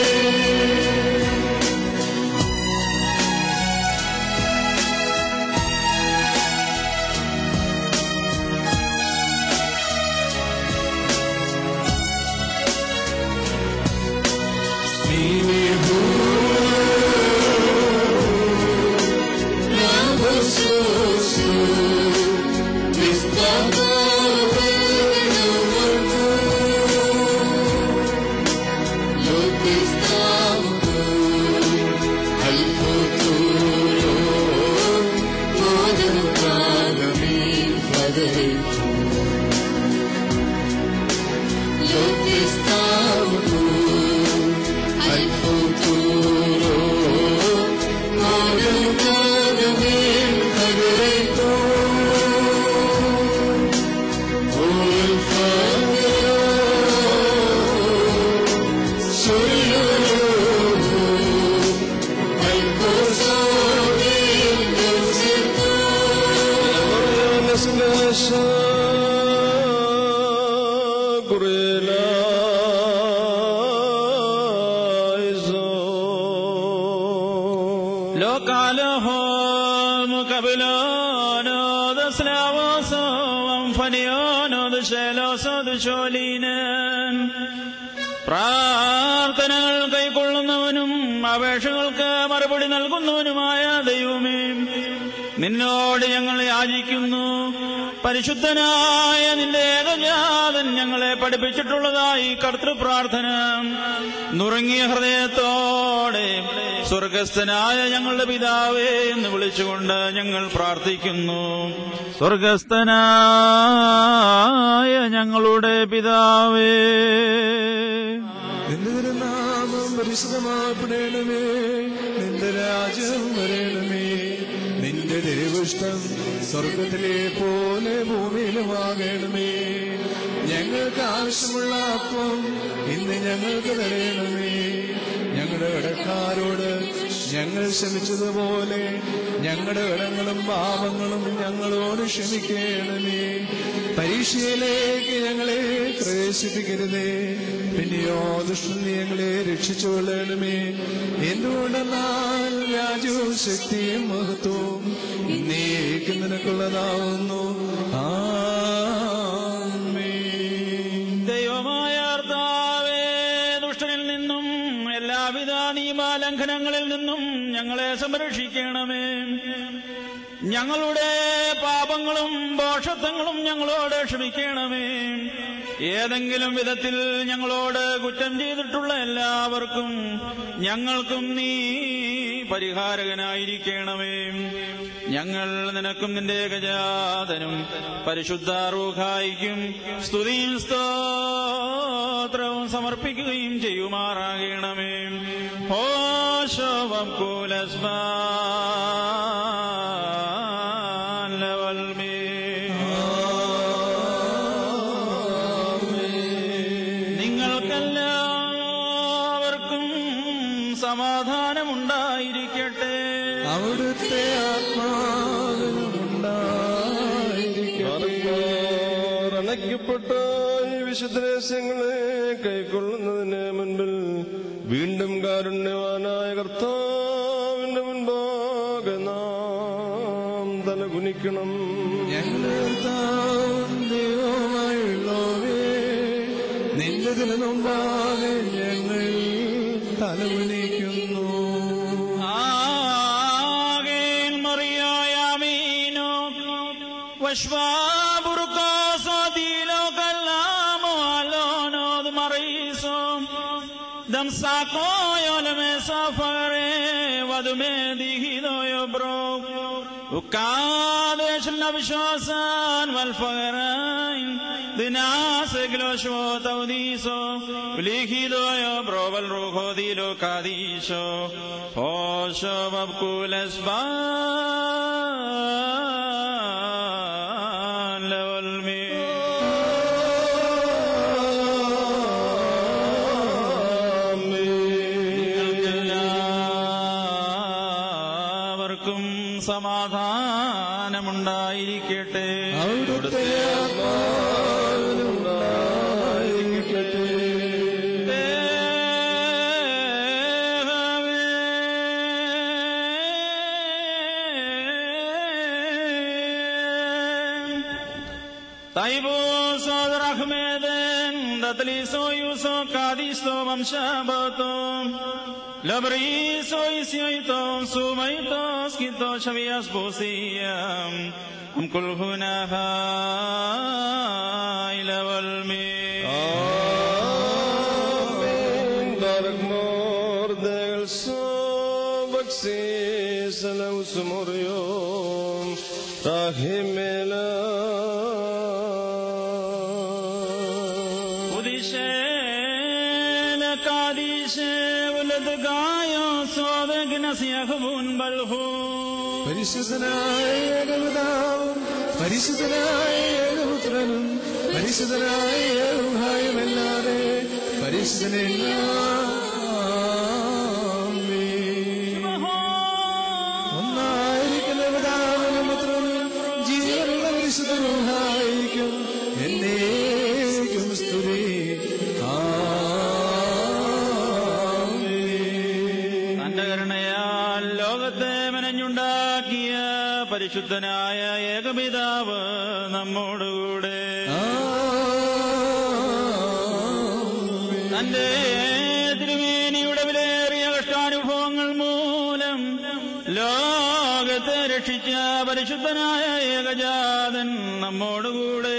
لو قالهم قبلون دسلاوس وانفنيون دشലോസ് ദുശോലീനൻ പ്രാർത്ഥനകൾ കൈക്കൊള്ളുന്നവനും അപേക്ഷകൾക്ക് മറുപടി നൽകുന്നവനുമായ ദൈവമേ നിന്നോട് ഞങ്ങൾ യാചിക്കുന്നു പരിശുദ്ധനായ നിന്റെ ഏകജാതൻ ഞങ്ങളെ പഠിപ്പിച്ചിട്ടുള്ളതായി കർത്തൃപ്രാർത്ഥന നുറങ്ങിയ ഹൃദയത്തോടെ സ്വർഗസ്ഥനായ ഞങ്ങളുടെ പിതാവേ എന്ന് വിളിച്ചുകൊണ്ട് ഞങ്ങൾ പ്രാർത്ഥിക്കുന്നു സ്വർഗസ്ഥനായ ഞങ്ങളുടെ പിതാവേ നിന്റെ തിരുനാമം പരിശുദ്ധമാപ്പെടണമേ നിന്റെ രാജ്യം വരണമേ നിന്റെ ദൈവിഷ്ടം സ്വർഗത്തിലെ പോലെ ഭൂമിയിലുമാകണമേ ഞങ്ങൾക്ക് ആവശ്യമുള്ള അപ്പം ഇന്ന് ഞങ്ങൾക്ക് തരണമേ ഞങ്ങളുടെ കടക്കാരോട് ഞങ്ങൾ ക്ഷമിച്ചതുപോലെ ഞങ്ങളുടെ കടങ്ങളും പാപങ്ങളും ഞങ്ങളോട് ക്ഷമിക്കണമേ പരീക്ഷയിലേക്ക് ഞങ്ങളെ പ്രവേശിപ്പിക്കരുതേ പിന്നെയോ ദുഷ്ടൻ നീ ഞങ്ങളെ രക്ഷിച്ചുകൊള്ളണമേ എന്തുകൊണ്ടെന്നാൽ രാജ്യവും ശക്തിയും മഹത്വവും ഇന്നേക്ക് നിനക്കുള്ളതാവുന്നു ആമേൻ ദൈവമായ കർത്താവേ ദുഷ്ടനിൽ നിന്നും എല്ലാവിധ നിയമാലംഘനങ്ങളിൽ നിന്നും ഞങ്ങളെ സംരക്ഷിക്കണമേ ഞങ്ങളുടെ പാപങ്ങളും ദോഷത്വങ്ങളും ഞങ്ങളോട് ക്ഷമിക്കണമേ ഏതെങ്കിലും വിധത്തിൽ ഞങ്ങളോട് കുറ്റം ചെയ്തിട്ടുള്ള എല്ലാവർക്കും ഞങ്ങൾക്കും നീ പരിഹാരകനായിരിക്കണമേ ഞങ്ങൾ നിനക്കും നിന്റെ ഗജാതനും പരിശുദ്ധ റൂഹായിക്കും സ്തുതിയും സ്തോത്രവും സമർപ്പിക്കുകയും ചെയ്യുമാറാകണമേ ഹോശോവം കൂലസ്മാൽമേ നിങ്ങൾക്കെല്ലാവർക്കും സമാധാനമുണ്ടായിരിക്കട്ടെ അവിടുത്തെ ആത്മാവിനുമുണ്ടായിരിക്കട്ടെ അണയ്ക്കപ്പെട്ട ഈ വിശുദ്ധ രഹസ്യങ്ങളെ കൈക്കൊള്ളുന്നതിന് മുൻപിൽ വീണ്ടും കാരുണ്യവാനായ കർത്താവിന്റെ മുൻപാകെ നാം തലകുനിക്കണം ഞങ്ങളുടെ കർത്താവും ദൈവവുമായുള്ളവേ നിന്റെ ദിനമുമ്പാകെ ഞങ്ങൾ തലകുനിക്കുന്നു ആകേൻ മറിയായാമീനോ വഷ്വാബുർക്കോ സോതീലോ കല്ലാമോ അലോനോത് മറീസോ ദം സാക്കോ യോലമേ സഫറെ വധുമേ ദിഹിതോയോ ബ്രോ وكاد النبشوسان والفقرين دناس گلوشو توديسو وليخيدو يو بروبل روخو ديلو كاديشو فوشو مبكول اسبان لولمي എല്ലാവർക്കും സമാധാനമുണ്ടായിരിക്കട്ടെ അവിടുത്തെ ആത്മാവിനുണ്ടായിരിക്കട്ടെ طيبو صاد رحمد دتليسو يوسو كاديسو ممشابتو لبريسو يسيويتو سوميتو سكيتو شبياس بوسيام هم كل هنا إلى والمين Dark more del so baksis la usmorium rahimela وديشين كاديشي ولد قايا صادق نسيخ بون بلخو പരിശുദ്ധനായ ഏകപിതാവും പരിശുദ്ധനായ ഏകപുത്രനും പരിശുദ്ധനായ ഏകഹായുമല്ലാതെ പരിശുദ്ധനില്ല ഒന്നായിരിക്കുന്ന പിതാവിനും പുത്രനും ജീവനുള്ള പരിശുദ്ധനുമായിരിക്കും എന്നേക്കും സ്തുതി തന്റെ കരുണയാൽ ലോകത്തെ മെനഞ്ഞുണ്ടാക്കിയ പരിശുദ്ധനായ ഏകപിതാവ് നമ്മോടുകൂടെ തന്റെ തിരുമേനിയുടെ വിലയേറിയ കഷ്ടാനുഭവങ്ങൾ മൂലം ലോകത്തെ രക്ഷിച്ച പരിശുദ്ധനായ ഏകജാതൻ നമ്മോടുകൂടെ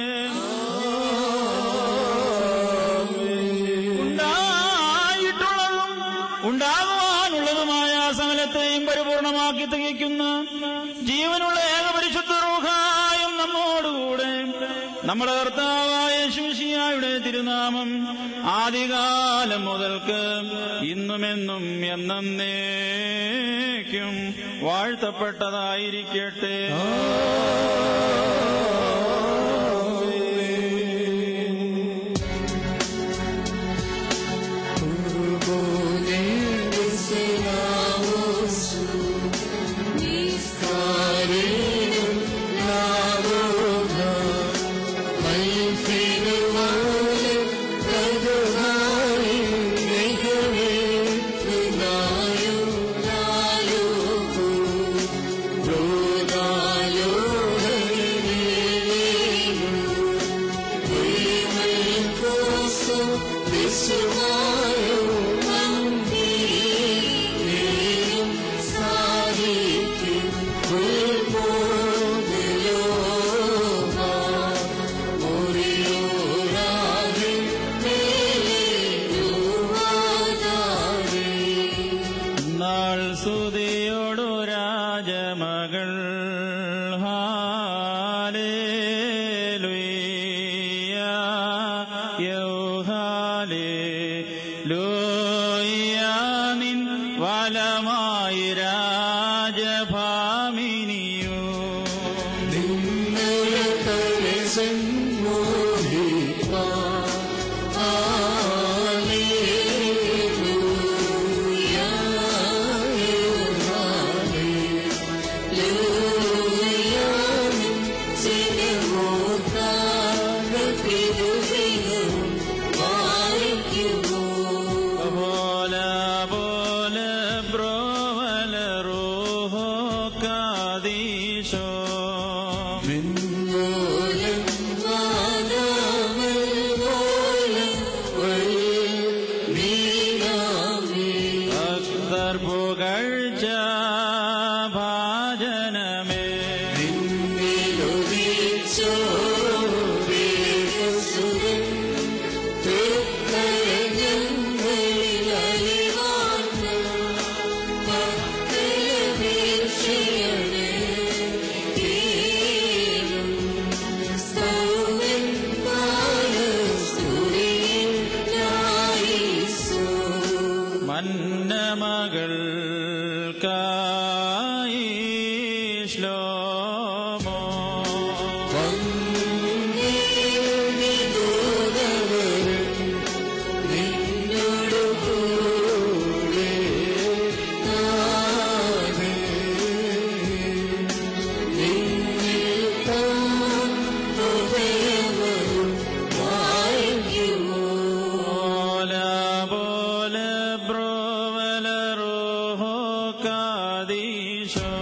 ഉണ്ടായിട്ടുള്ളതും ഉണ്ടാകുവാനുള്ളതുമായ സകലത്തെയും പരിപൂർണമാക്കി തികയ്ക്കുന്ന ജീവനുള്ള ഏകപരിശുദ്ധ റൂഹായും നമ്മോടുകൂടെ നമ്മുടെ കർത്താവായ ശിവശിയായുടെ തിരുനാമം ആദികാലം മുതൽക്ക് ഇന്നുമെന്നും എന്നേക്കും വാഴ്ത്തപ്പെട്ടതായിരിക്കട്ടെ നാൾ സുതിയോടു രാജമകൾ ഹാലേലുയ്യ യൗഹാലേ ലൂയ്യ നിൻ വലമായി രാജഭാമിനിയോ Bola, bola, brovala, roho, kadisho. Akhtar പുകഴ്ച ഭാജനമേ മന്നമകൾ കായി ശ്ലോമോ കാതീശോ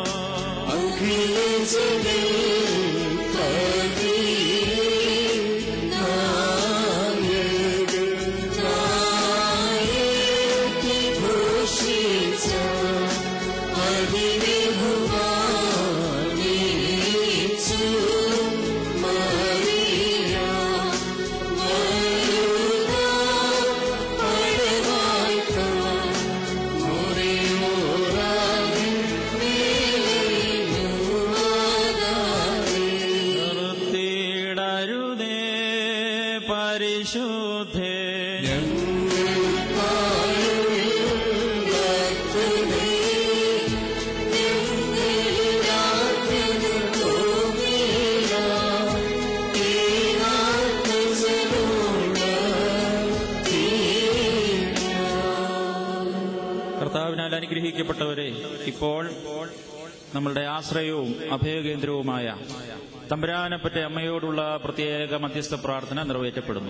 നിർത്തിയിടരുതേ പരിശുദ്ധേ കർത്താവിനാൽ അനുഗ്രഹിക്കപ്പെട്ടവരെ ഇപ്പോൾ നമ്മളുടെ ആശ്രയവും അഭയകേന്ദ്രവുമായ തമ്പുരാനപ്പറ്റ അമ്മയോടുള്ള പ്രത്യേക മധ്യസ്ഥ പ്രാർത്ഥന നിറവേറ്റപ്പെടുന്നു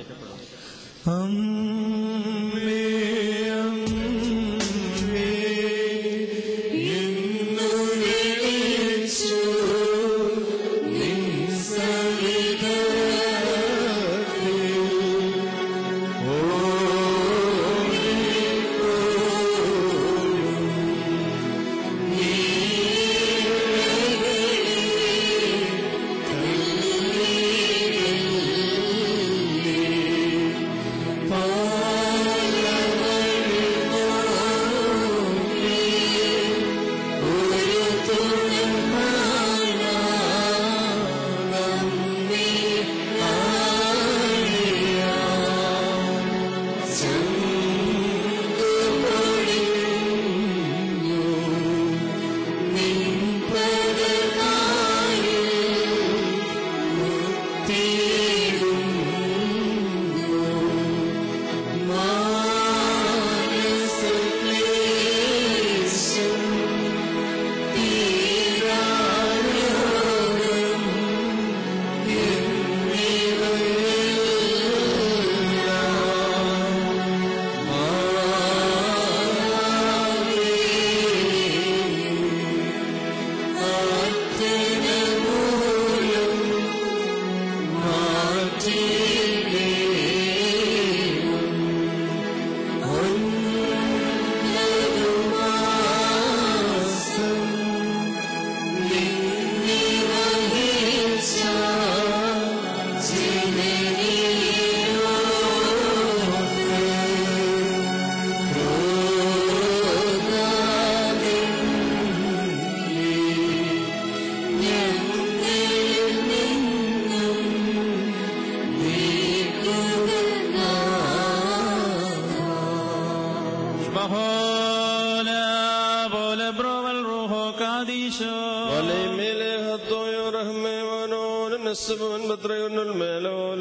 بهولا بولا برو الروح قاديشو وليميله الطيور رحمه ونور النسب والمطريون الميلول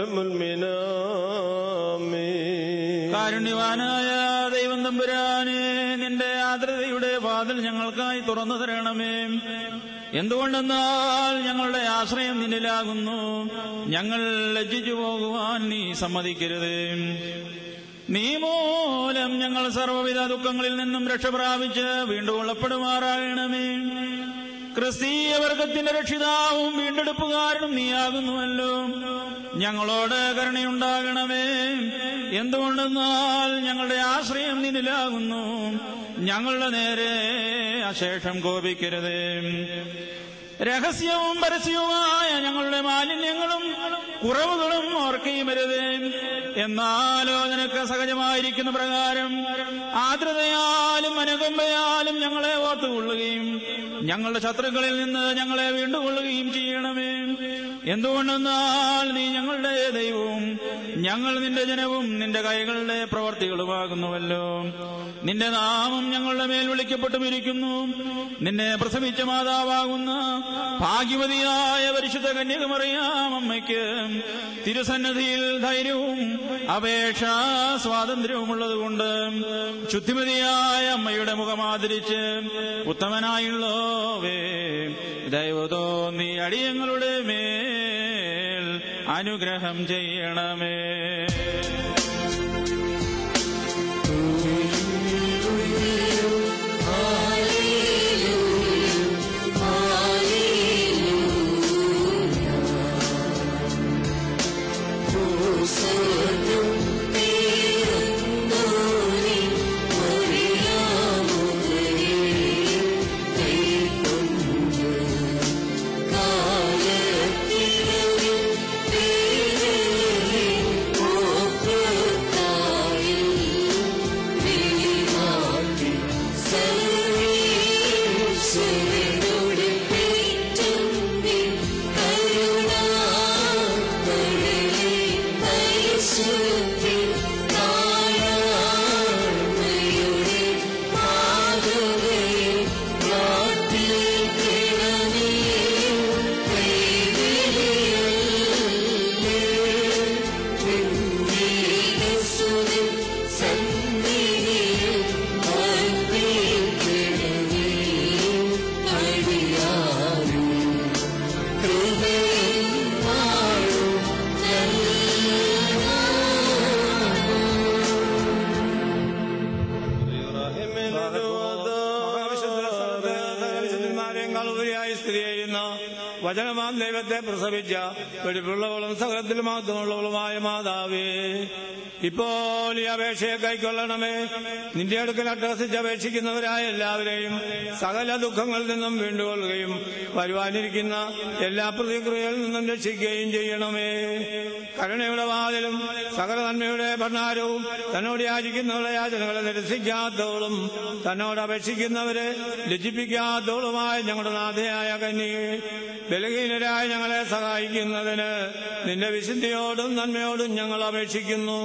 الملمنامي കാരുണ്യവാനായ ദൈവം തമ്പുരാനെ നിന്റെ ആർദ്രതയുടെ വാതിൽ ഞങ്ങൾക്കായി തുറന്നു തരണമേ എന്തുകൊണ്ടെന്നാൽ ഞങ്ങളുടെ ആശ്രയം നിന്നിലാകുന്നു ഞങ്ങൾ ലജ്ജിച്ചു പോകുവാൻ നീ സമ്മതിക്കരുത് നീ മൂലം ഞങ്ങൾ സർവ്വവിധ ദുഃഖങ്ങളിൽ നിന്നും രക്ഷ പ്രാപിച്ച് വീണ്ടും ഉള്ളപ്പെടുമാറാകണമേ ക്രിസ്തീയ വർഗത്തിന്റെ രക്ഷിതാവും വീണ്ടെടുപ്പുകാരനും നീയാകുന്നുവല്ലോ ഞങ്ങളോട് കരുണയുണ്ടാകണമേ എന്തുകൊണ്ടെന്നാൽ ഞങ്ങളുടെ ആശ്രയം നിന്നിലാകുന്നു ഞങ്ങളുടെ നേരെ അശേഷം കോപിക്കരുത് രഹസ്യവും പരസ്യവുമായ ഞങ്ങളുടെ മാലിന്യങ്ങളും കുറവുകളും ഓർക്കുകയും വരുത് എന്നാലോ നിനക്ക് സഹജമായിരിക്കുന്ന പ്രകാരം ആർദ്രതയാലും അനുകമ്പയാലും ഞങ്ങളെ ഓർത്തുകൊള്ളുകയും ഞങ്ങളുടെ ശത്രുക്കളിൽ നിന്ന് ഞങ്ങളെ വീണ്ടുകൊള്ളുകയും ചെയ്യണമേ എന്തുകൊണ്ടെന്നാൽ നീ ഞങ്ങളുടെ ദൈവവും ഞങ്ങൾ നിന്റെ ജനവും നിന്റെ കൈകളുടെ പ്രവർത്തികളുമാകുന്നുവല്ലോ നിന്റെ നാമം ഞങ്ങളുടെ മേൽ വിളിക്കപ്പെട്ടുമിരിക്കുന്നു നിന്നെ പ്രസവിച്ച മാതാവാകുന്ന ഭാഗ്യവതിയായ പരിശുദ്ധ കന്യകമറിയാം അമ്മയ്ക്ക് തിരുസന്നധിയിൽ ധൈര്യവും അപേക്ഷാ സ്വാതന്ത്ര്യവുമുള്ളതുകൊണ്ട് ശുദ്ധിമതിയായ അമ്മയുടെ മുഖമാദരിച്ച് ഉത്തമനായുള്ളോവേ ദൈവതോ നീ അടിയങ്ങളുടെ മേൽ അനുഗ്രഹം ചെയ്യണമേ Hallelujah. സർവത്തിനേക്കാൾ ഉപരിയായി സ്ഥിതി ചെയ്യുന്ന വചനമാം ദൈവത്തെ പ്രസവിച്ച വെടിപ്പുള്ളവളും സകലത്തിൽ മാത്രമുള്ളവളുമായ മാതാവേ ഇപ്പോൾ ഈ അപേക്ഷയെ കൈക്കൊള്ളണമേ നിന്റെ അടുക്കൽ അട്ടഹസിച്ച് അപേക്ഷിക്കുന്നവരായ എല്ലാവരെയും സകല ദുഃഖങ്ങളിൽ നിന്നും വീണ്ടുകൊള്ളുകയും വരുവാനിരിക്കുന്ന എല്ലാ പ്രതിക്രിയകളിൽ നിന്നും രക്ഷിക്കുകയും ചെയ്യണമേ കരുണയുടെ വാതിലും സകല നന്മയുടെ ഭണ്ഡാരവും തന്നോട് യാചിക്കുന്നവരുടെ യാചനകളെ നിരസിക്കാത്തവളും തന്നോട് അപേക്ഷിക്കുന്നവരെ ലജ്ജിപ്പിക്കാത്തവളുമായ ഞങ്ങളുടെ നാഥയായ കന്യകെ ബലഹീനരായ ഞങ്ങളെ സഹായിക്കുന്നതിന് നിന്റെ വിശുദ്ധിയോടും നന്മയോടും ഞങ്ങൾ അപേക്ഷിക്കുന്നു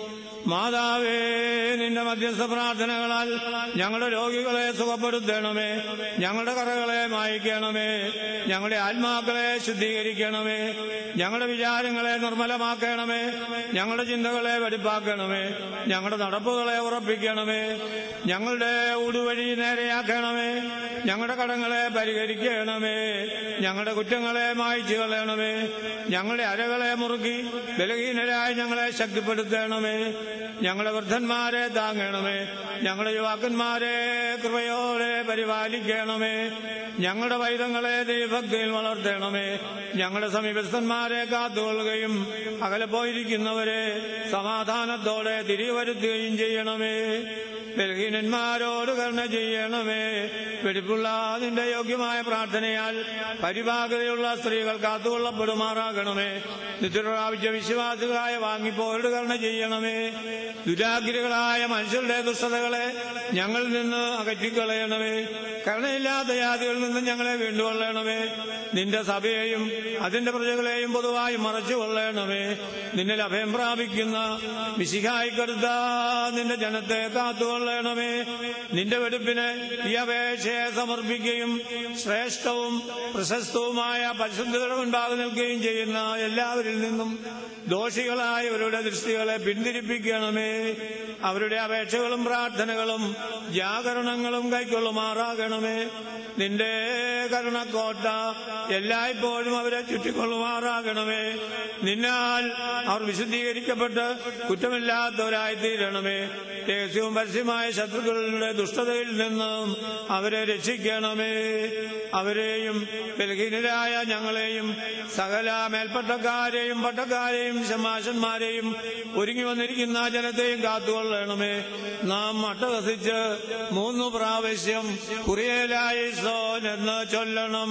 മാതാവേ നിന്റെ മധ്യസ്ഥ പ്രാർത്ഥനകളാൽ ഞങ്ങളുടെ രോഗികളെ സുഖപ്പെടുത്തണമേ ഞങ്ങളുടെ കറകളെ മായിക്കണമേ ഞങ്ങളുടെ ആത്മാക്കളെ ശുദ്ധീകരിക്കണമേ ഞങ്ങളുടെ വിചാരങ്ങളെ നിർമ്മലമാക്കണമേ ഞങ്ങളുടെ ചിന്തകളെ വെടിപ്പാക്കണമേ ഞങ്ങളുടെ നടപ്പുകളെ ഉറപ്പിക്കണമേ ഞങ്ങളുടെ ഊടുവഴി നേരെയാക്കണമേ ഞങ്ങളുടെ കടങ്ങളെ പരിഹരിക്കണമേ ഞങ്ങളുടെ കുറ്റങ്ങളെ മായ്ച്ചു കളയണമേ ഞങ്ങളുടെ അരകളെ മുറുക്കി ബലഹീനരായ ഞങ്ങളെ ശക്തിപ്പെടുത്തണമേ ഞങ്ങളുടെ വൃദ്ധന്മാരെ താങ്ങണമേ ഞങ്ങളുടെ യുവാക്കന്മാരെ കൃപയോടെ പരിപാലിക്കണമേ ഞങ്ങളുടെ വൈദങ്ങളെ ദൈവഭക്തിയിൽ വളർത്തണമേ ഞങ്ങളുടെ സമീപസ്ഥന്മാരെ കാത്തുകൊള്ളുകയും അകലെ പോയിരിക്കുന്നവരെ സമാധാനത്തോടെ തിരികെ വരുത്തുകയും ചെയ്യണമേ ബലഹീനന്മാരോട് കരുണ ചെയ്യണമേ വെടിപ്പുള്ള നിന്റെ യോഗ്യമായ പ്രാർത്ഥനയാൽ പരിപാകതയുള്ള സ്ത്രീകൾ കാത്തുകൊള്ളപ്പെടുമാറാകണമേ നിത്യപ്രാപിച്ച വിശ്വാസികളായ വാങ്ങിപ്പോരുടെ കരുണ ചെയ്യണമേ ദുരാഗ്രഹികളായ മനുഷ്യരുടെ ദുഷ്ടതകളെ ഞങ്ങളിൽ നിന്ന് അകറ്റിക്കളയണമേ കരുണയില്ലാത്ത ജാതികളിൽ നിന്ന് ഞങ്ങളെ വീണ്ടുകൊള്ളണമേ നിന്റെ സഭയെയും അതിന്റെ പ്രജകളെയും പൊതുവായി മറച്ചു കൊള്ളണമേ നിന്നിൽ അഭയം പ്രാപിക്കുന്ന മിശിഹായിക്കെടുത്ത നിന്റെ ജനത്തെ കാത്തുകൊള്ളണമേ നിന്റെ വെടുപ്പിന് ഈ അപേക്ഷയെ സമർപ്പിക്കുകയും ശ്രേഷ്ഠവും പ്രശസ്തവുമായ പരിശുദ്ധയുടെ മുൻപാകെ നിൽക്കുകയും ചെയ്യുന്ന എല്ലാവരിൽ നിന്നും ദോഷികളായവരുടെ ദൃഷ്ടികളെ പിന്തിരിപ്പിക്കണമേ അവരുടെ അപേക്ഷകളും പ്രാർത്ഥനകളും ജാഗരണങ്ങളും കൈക്കൊള്ളുമാറാകണമേ നിന്റെ കരുണക്കോട്ട എല്ലായ്പ്പോഴും അവരെ ചുറ്റിക്കൊള്ളുമാറാകണമേ നിന്നാൽ അവർ വിശുദ്ധീകരിക്കപ്പെട്ട് കുറ്റമില്ലാത്തവരായി തീരണമേ രഹസ്യവും പരസ്യമായ ശത്രുക്കളുടെ ദുഷ്ടതയിൽ നിന്നും അവരെ രക്ഷിക്കണമേ അവരെയും ബലഹീനരായ ഞങ്ങളെയും സകല മേൽപ്പട്ടക്കാരെയും പട്ടക്കാരെയും ശമാശന്മാരെയും ഒരുങ്ങി വന്നിരിക്കുന്ന ജനത്തെയും കാത്തുകൊള്ളണമേ നാം അട്ടഹസിച്ച് മൂന്ന് പ്രാവശ്യം കുറിയലായി സോൻ എന്ന് ചൊല്ലണം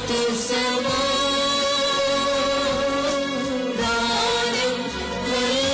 സമാധാനം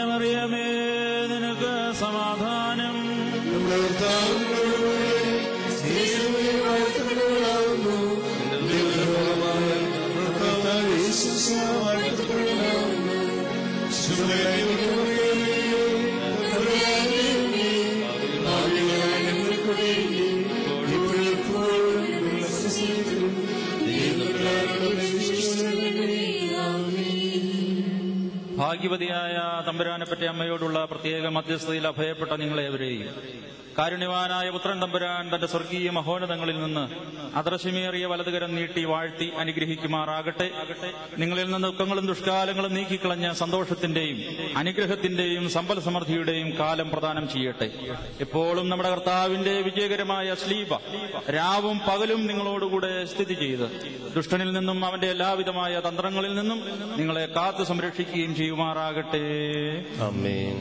മറിയമേ നിനക്ക് സമാധാനം നമ്മുടെ കർത്താവിനോടുകൂടെ സ്ത്രീകളിൽ വാഴ്ത്തപ്പെട്ടവളാകുന്നു നിന്റെ ഉദരഫലമായ കർത്താവായ യേശുക്രിസ്തു വാഴ്ത്തപ്പെട്ടവനാകുന്നു. ശുഭമേ മറിയമേ, കർത്താവിന്റെ അമ്മേ, ഭാഗ്യങ്ങളായ ഞങ്ങൾക്ക് വേണ്ടി ഇപ്പോഴും എപ്പോഴും ഞങ്ങളുടെ അസ്വസ്ഥതയിലും ദൈവങ്ങളുടെ അപേക്ഷിച്ചുകൊള്ളണമേ. ആമേൻ. ഭാഗ്യവതിയായ തമ്പുരാനെപ്പറ്റി അമ്മയോടുള്ള പ്രത്യേക മധ്യസ്ഥതയിൽ അഭയപ്പെട്ട നിങ്ങളെവരെയും കാരുണ്യവാനായ പുത്രൻ തമ്പുരാൻ തന്റെ സ്വർഗീയ മഹോന്നതങ്ങളിൽ നിന്ന് അദർശമേറിയ വലതുകരം നീട്ടി വാഴ്ത്തി അനുഗ്രഹിക്കുമാറാകട്ടെ നിങ്ങളിൽ നിന്ന് ദുഃഖങ്ങളും ദുഷ്കാലങ്ങളും നീക്കിക്കളഞ്ഞ സന്തോഷത്തിന്റെയും അനുഗ്രഹത്തിന്റെയും സമ്പൽ സമൃദ്ധിയുടെയും കാലം പ്രദാനം ചെയ്യട്ടെ എപ്പോഴും നമ്മുടെ കർത്താവിന്റെ വിജയകരമായ സ്ലീപ രാവും പകലും നിങ്ങളോടുകൂടെ സ്ഥിതി ചെയ്ത് ദുഷ്ടനിൽ നിന്നും അവന്റെ എല്ലാവിധമായ തന്ത്രങ്ങളിൽ നിന്നും നിങ്ങളെ കാത്തു സംരക്ഷിക്കുകയും ചെയ്യുമാറാകട്ടെ അമ്മേൻ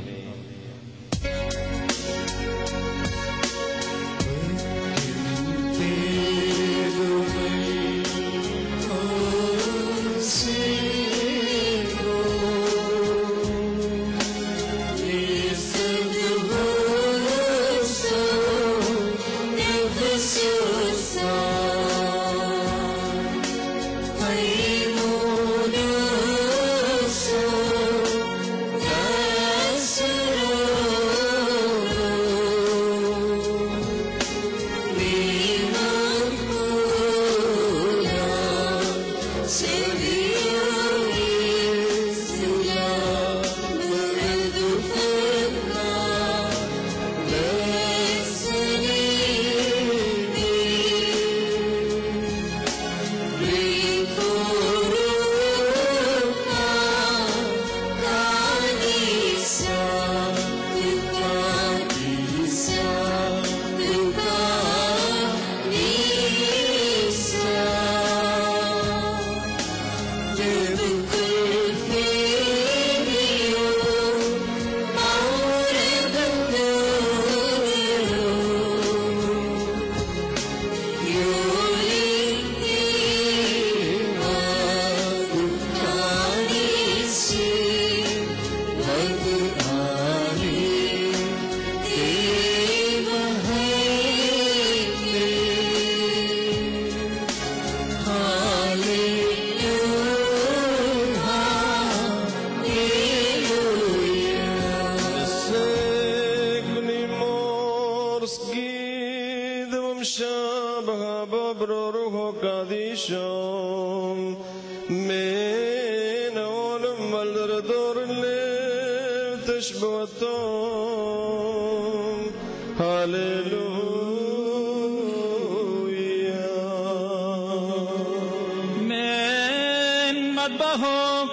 من مذبحك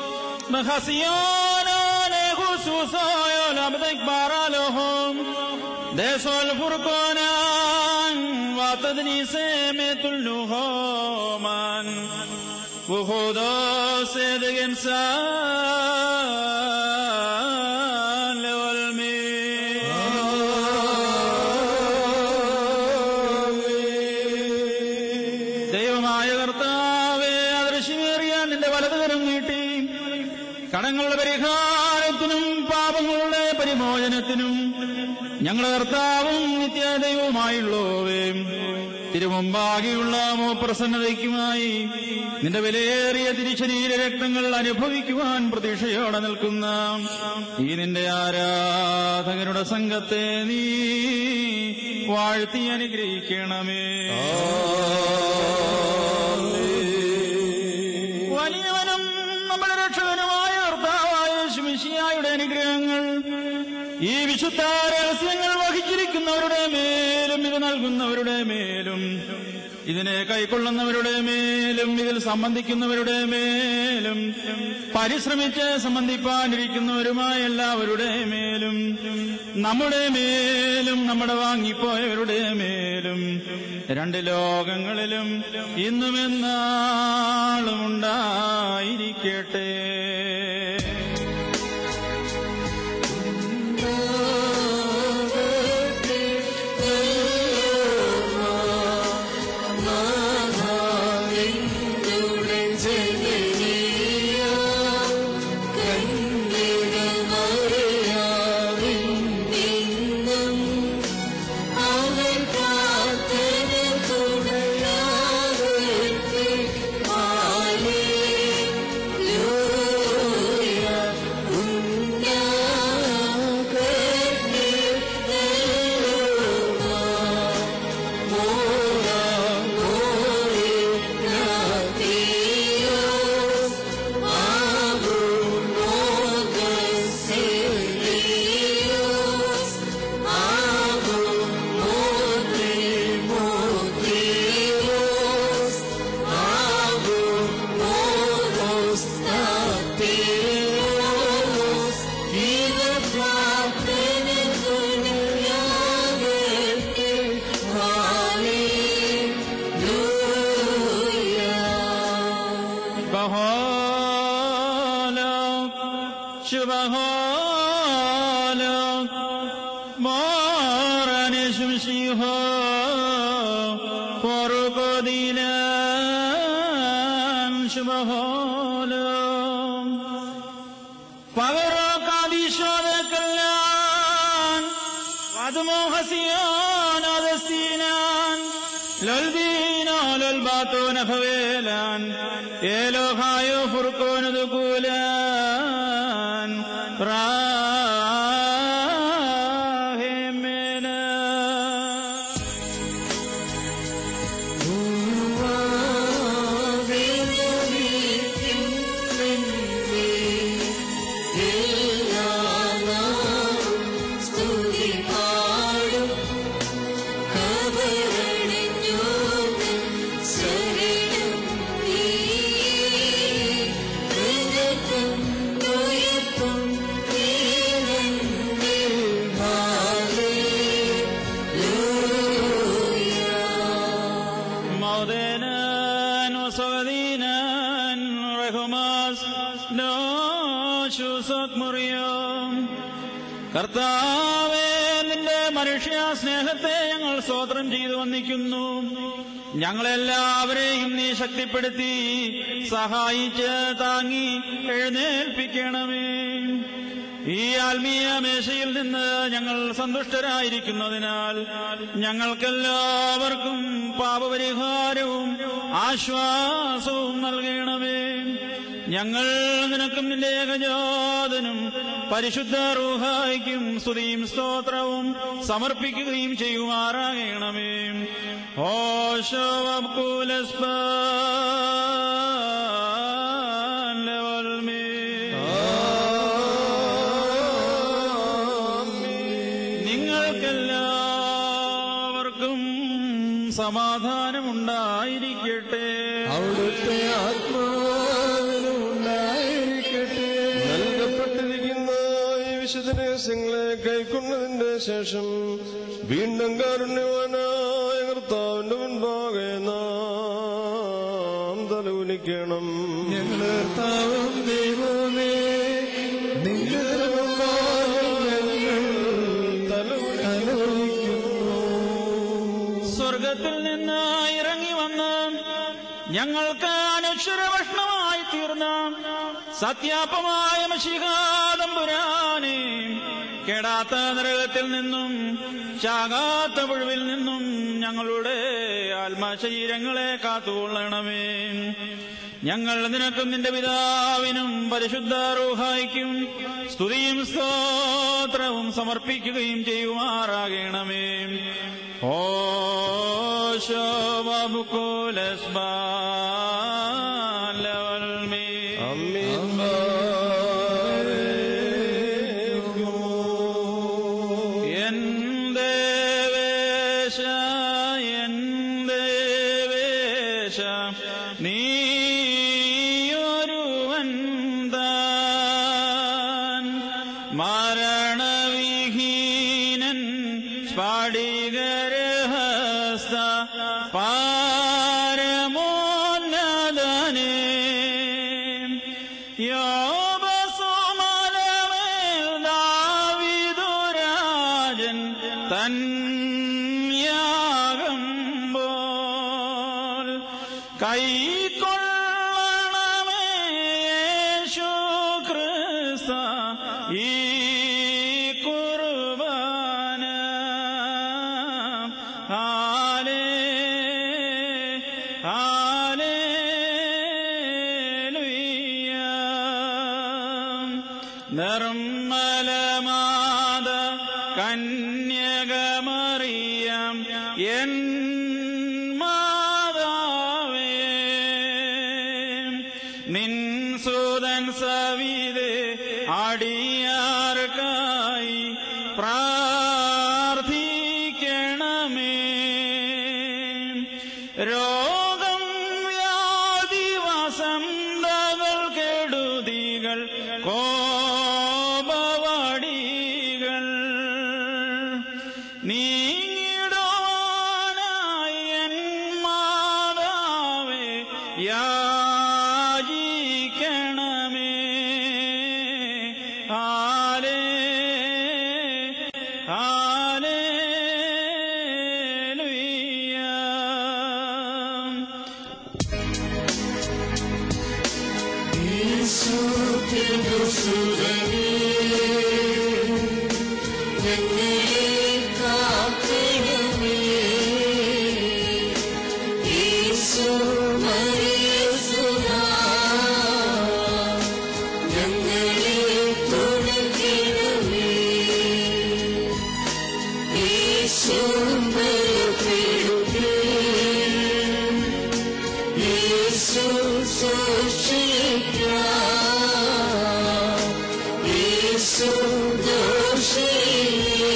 مخسيان خصوص عبدك بارا لهم ديس الفرقان وتدنيس مثل لهما وخدا صدق انسان ദൈവമായ കർത്താവെ അദൃശ്യമേറിയ നിന്റെ വലതുകരം നീട്ടി കടങ്ങളുടെ പരിഹാരത്തിനും പാപങ്ങളുടെ പരിമോചനത്തിനും ഞങ്ങളുടെ കർത്താവും നിത്യദൈവവുമായുള്ളവേ തിരുമുമ്പാകെയുള്ള പ്രസന്നതയ്ക്കുമായി നിന്റെ വിലയേറിയ തിരിശരീര രക്തങ്ങൾ അനുഭവിക്കുവാൻ പ്രതീക്ഷയോടെ നിൽക്കുന്ന ഈ നിന്റെ ആരാധകരുടെ സംഘത്തെ നീ വാഴ്ത്തി അനുഗ്രഹിക്കണമേ വലിയവനും നമ്മുടെ രക്ഷകനുമായ കർത്താവായ ശിമിഷിയായുടെ അനുഗ്രഹങ്ങൾ ഈ വിശുദ്ധ രഹസ്യങ്ങൾ വഹിച്ചിരിക്കുന്നവരുടെ മേലും ഇത് നൽകുന്നവരുടെ മേലും ഇതിനെ കൈക്കൊള്ളുന്നവരുടെ മേലും ഇതിൽ സംബന്ധിക്കുന്നവരുടെ മേലും പരിശ്രമിച്ച് സംബന്ധിപ്പാനിരിക്കുന്നവരുമായ എല്ലാവരുടെ മേലും നമ്മുടെ മേലും നമ്മുടെ വാങ്ങിപ്പോയവരുടെ മേലും രണ്ട് ലോകങ്ങളിലും ഇന്നും എന്നാളും ഉണ്ടായിരിക്കട്ടെ ജനനീയ കന്യകമാര മോറനേശും ശിഹോ പൊറുകൊതിലാൻ ശുഭഹോലം പകരോ കാവിശോദക്കല്ലാൻ വധുമോഹസിയാൻ അതസ്തീനാൻ ലൊൽബീനോ ലൊൽബാത്തോ നഭവേലാൻ ഏലോഹായോ ഫുർക്കോനുദുകൂലാൻ പ്രാഹേമേന സ്തുതി പാടും കബറണിഞ്ഞു ശരണം നീ ഹൃദയം ഉയർത്തും നീരന്നിൽ ഹാലേലൂയ موضنا وصغدينا رحماس നോശുസത് മുറിയാം കർത്താവേ നിന്റെ മനുഷ്യ സ്നേഹത്തെ ഞങ്ങൾ സ്തോത്രം ചെയ്തു വന്നിക്കുന്നു ഞങ്ങളെല്ലാവരെയും നീ ശക്തിപ്പെടുത്തി സഹായിച്ച് താങ്ങി എഴുന്നേൽപ്പിക്കണമേ ഈ ആത്മീയ മേശയിൽ നിന്ന് ഞങ്ങൾ സന്തുഷ്ടരായിരിക്കുന്നതിനാൽ ഞങ്ങൾക്കെല്ലാവർക്കും പാപപരിഹാരവും ആശ്വാസവും നൽകണമേ ഞങ്ങൾ നിനക്കും നിന്റെ ഏകജാതനും പരിശുദ്ധ റൂഹായിക്കും സ്തുതിയും സ്തോത്രവും സമർപ്പിക്കുകയും ചെയ്യുമാറാകണമേ നിങ്ങൾക്കെല്ലാവർക്കും സമാധാനമുണ്ടായിരിക്കട്ടെ അവിടുത്തെ ആത്മാവിനും ഉണ്ടായിരിക്കട്ടെ നൽകപ്പെട്ടിരിക്കുന്ന ഈ വിശുദ്ധ രഹസ്യങ്ങളെ കൈക്കൊണ്ടതിന്റെ ശേഷം വീണ്ടും കാരുണ്യവാനായ കർത്താവിന്റെ മുൻപാകെ നാം തലകുനിക്കണം ഞങ്ങളുടെ കർത്താവും ദൈവമേ നിന്റെ തിരുമുമ്പാകെ ഞങ്ങൾ തലകുനിക്കുന്നു സ്വർഗത്തിൽ നിന്ന് ഇറങ്ങി വന്ന് ഞങ്ങൾക്ക് അനക്ഷരഭക്ഷണമായി തീർന്ന സത്യാപമായ മഷികാതമ്പുരാനെ കെടാത്ത നരകത്തിൽ നിന്നും ചാകാത്ത പുഴുവിൽ നിന്നും ഞങ്ങളുടെ ആത്മശരീരങ്ങളെ കാത്തുകൊള്ളണമേ ഞങ്ങൾ നിനക്കും നിന്റെ പിതാവിനും പരിശുദ്ധ റൂഹായിക്കും സ്തുതിയും സ്തോത്രവും സമർപ്പിക്കുകയും ചെയ്യുമാറാകണമേ ഓ േവേശ േവേശ നീയൊരുവൻ താൻ മരണവിഹീനൻ സ്ഫടികരഹസ്ത പാരമോന്നതനേ യോബസുമലമേൽ ദാവീദുരാജൻ തന്യാകുമ്പോൾ കൈക്കൊള്ളണമേ യേശു ക്രിസ്ത ഈ കുർബാന ഹാലേ ഹാലേലുയ്യ നിർമ്മലമാത കന്യകമറിയം എൻ മാതാവേ നിൻ സുതൻ സവിതേ അടിയാർക്കായി പ്രാർത്ഥിക്കണമേ രോഗം വ്യാധി വസന്തകൾ കെടുതികൾ കോപവടികൾ നീങ്ങിടുവാനായി എൻ മാതാവേ യാചിക്കണമേ ആലേ ആ സുരനേ ഞങ്ങളെ കാക്കണമേ യേശു മരിയസുനാ ഞങ്ങളെ തുണയ്ക്കണമേ യേശു ബലപ്പെടുത്തേ യേശു സൂക്ഷിക്കാം യേശു ദോഷിയേ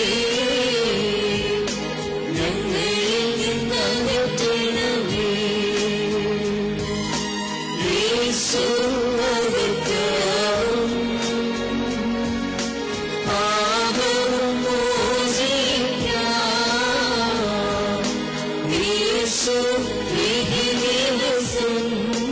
ഞങ്ങളിൽ നിന്നകറ്റണമേ യേശു അകറ്റാവും പാപവും മോചിക്കാം യേശു വിധി ദിവസം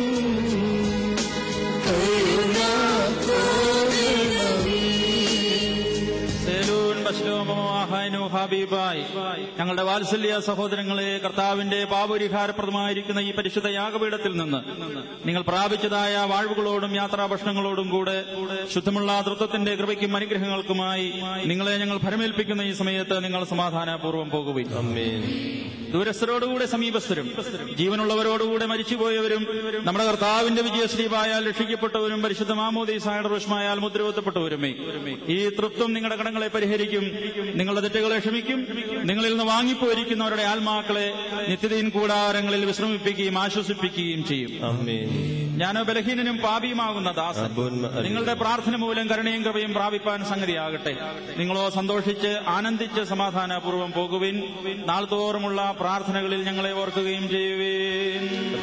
കരുണ തോന്നണമേ സേലൂൻ ബശ്ലോമോ ആഹാനു ഹാബീബായ് ഞങ്ങളുടെ വാത്സല്യ സഹോദരങ്ങളെ കർത്താവിന്റെ പാപരിഹാരപ്രദമായിരിക്കുന്ന ഈ പരിശുദ്ധ യാഗപീഠത്തിൽ നിന്ന് നിങ്ങൾ പ്രാപിച്ചതായ വാഴ്വുകളോടും യാത്രാഭക്ഷണങ്ങളോടും കൂടെ ശുദ്ധമുള്ള തൃത്വത്തിന്റെ കൃപയ്ക്കും അനുഗ്രഹങ്ങൾക്കുമായി നിങ്ങളെ ഞങ്ങൾ ഭരമേൽപ്പിക്കുന്ന ഈ സമയത്ത് നിങ്ങൾ സമാധാനപൂർവ്വം പോകുകയും ദൂരസ്ഥരോടുകൂടെ സമീപസ്ഥരും ജീവനുള്ളവരോടുകൂടെ മരിച്ചുപോയവരും നമ്മുടെ കർത്താവിന്റെ വിജയശ്രീപായാൽ രക്ഷിക്കപ്പെട്ടവരും പരിശുദ്ധ മാമോദീസായുടെ റുഷ്മായാൽ മുദ്രവത്തപ്പെട്ടവരുമേ ഈ തൃത്വം നിങ്ങളുടെ കടങ്ങളെ പരിഹരിക്കും നിങ്ങളുടെ തെറ്റുകളെ ക്ഷമിക്കും നിങ്ങളിൽ നിന്ന് വാങ്ങിപ്പോയിരിക്കുന്നവരുടെ ആത്മാക്കളെ നിത്യതീൻ കൂടാരങ്ങളിൽ വിശ്രമിപ്പിക്കുകയും ആശ്വസിപ്പിക്കുകയും ചെയ്യും ഞാനോ ബലഹീനനും പാപിയുമാകുന്ന ദാസൻ നിങ്ങളുടെ പ്രാർത്ഥന മൂലം കരുണയും കൃപയും പ്രാപിപ്പാൻ സംഗതിയാകട്ടെ നിങ്ങളോ സന്തോഷിച്ച് ആനന്ദിച്ച് സമാധാനപൂർവ്വം പോകുവിൻ നാൾതോറുമുള്ള പ്രാർത്ഥനകളിൽ ഞങ്ങളെ ഓർക്കുകയും ചെയ്യുവേൻ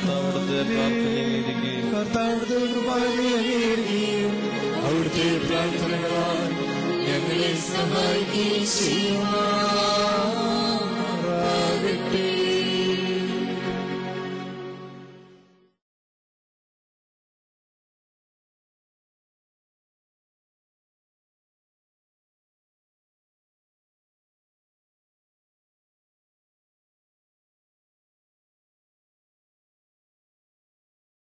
കർത്താവിന്റെ കൃപാനെ അംഗീകരിക്കുകയും അവിടുത്തെ പ്രാർത്ഥനകളാൽ ഞങ്ങളെ സഹായിക്കുകയും ചെയ്യുവാൻ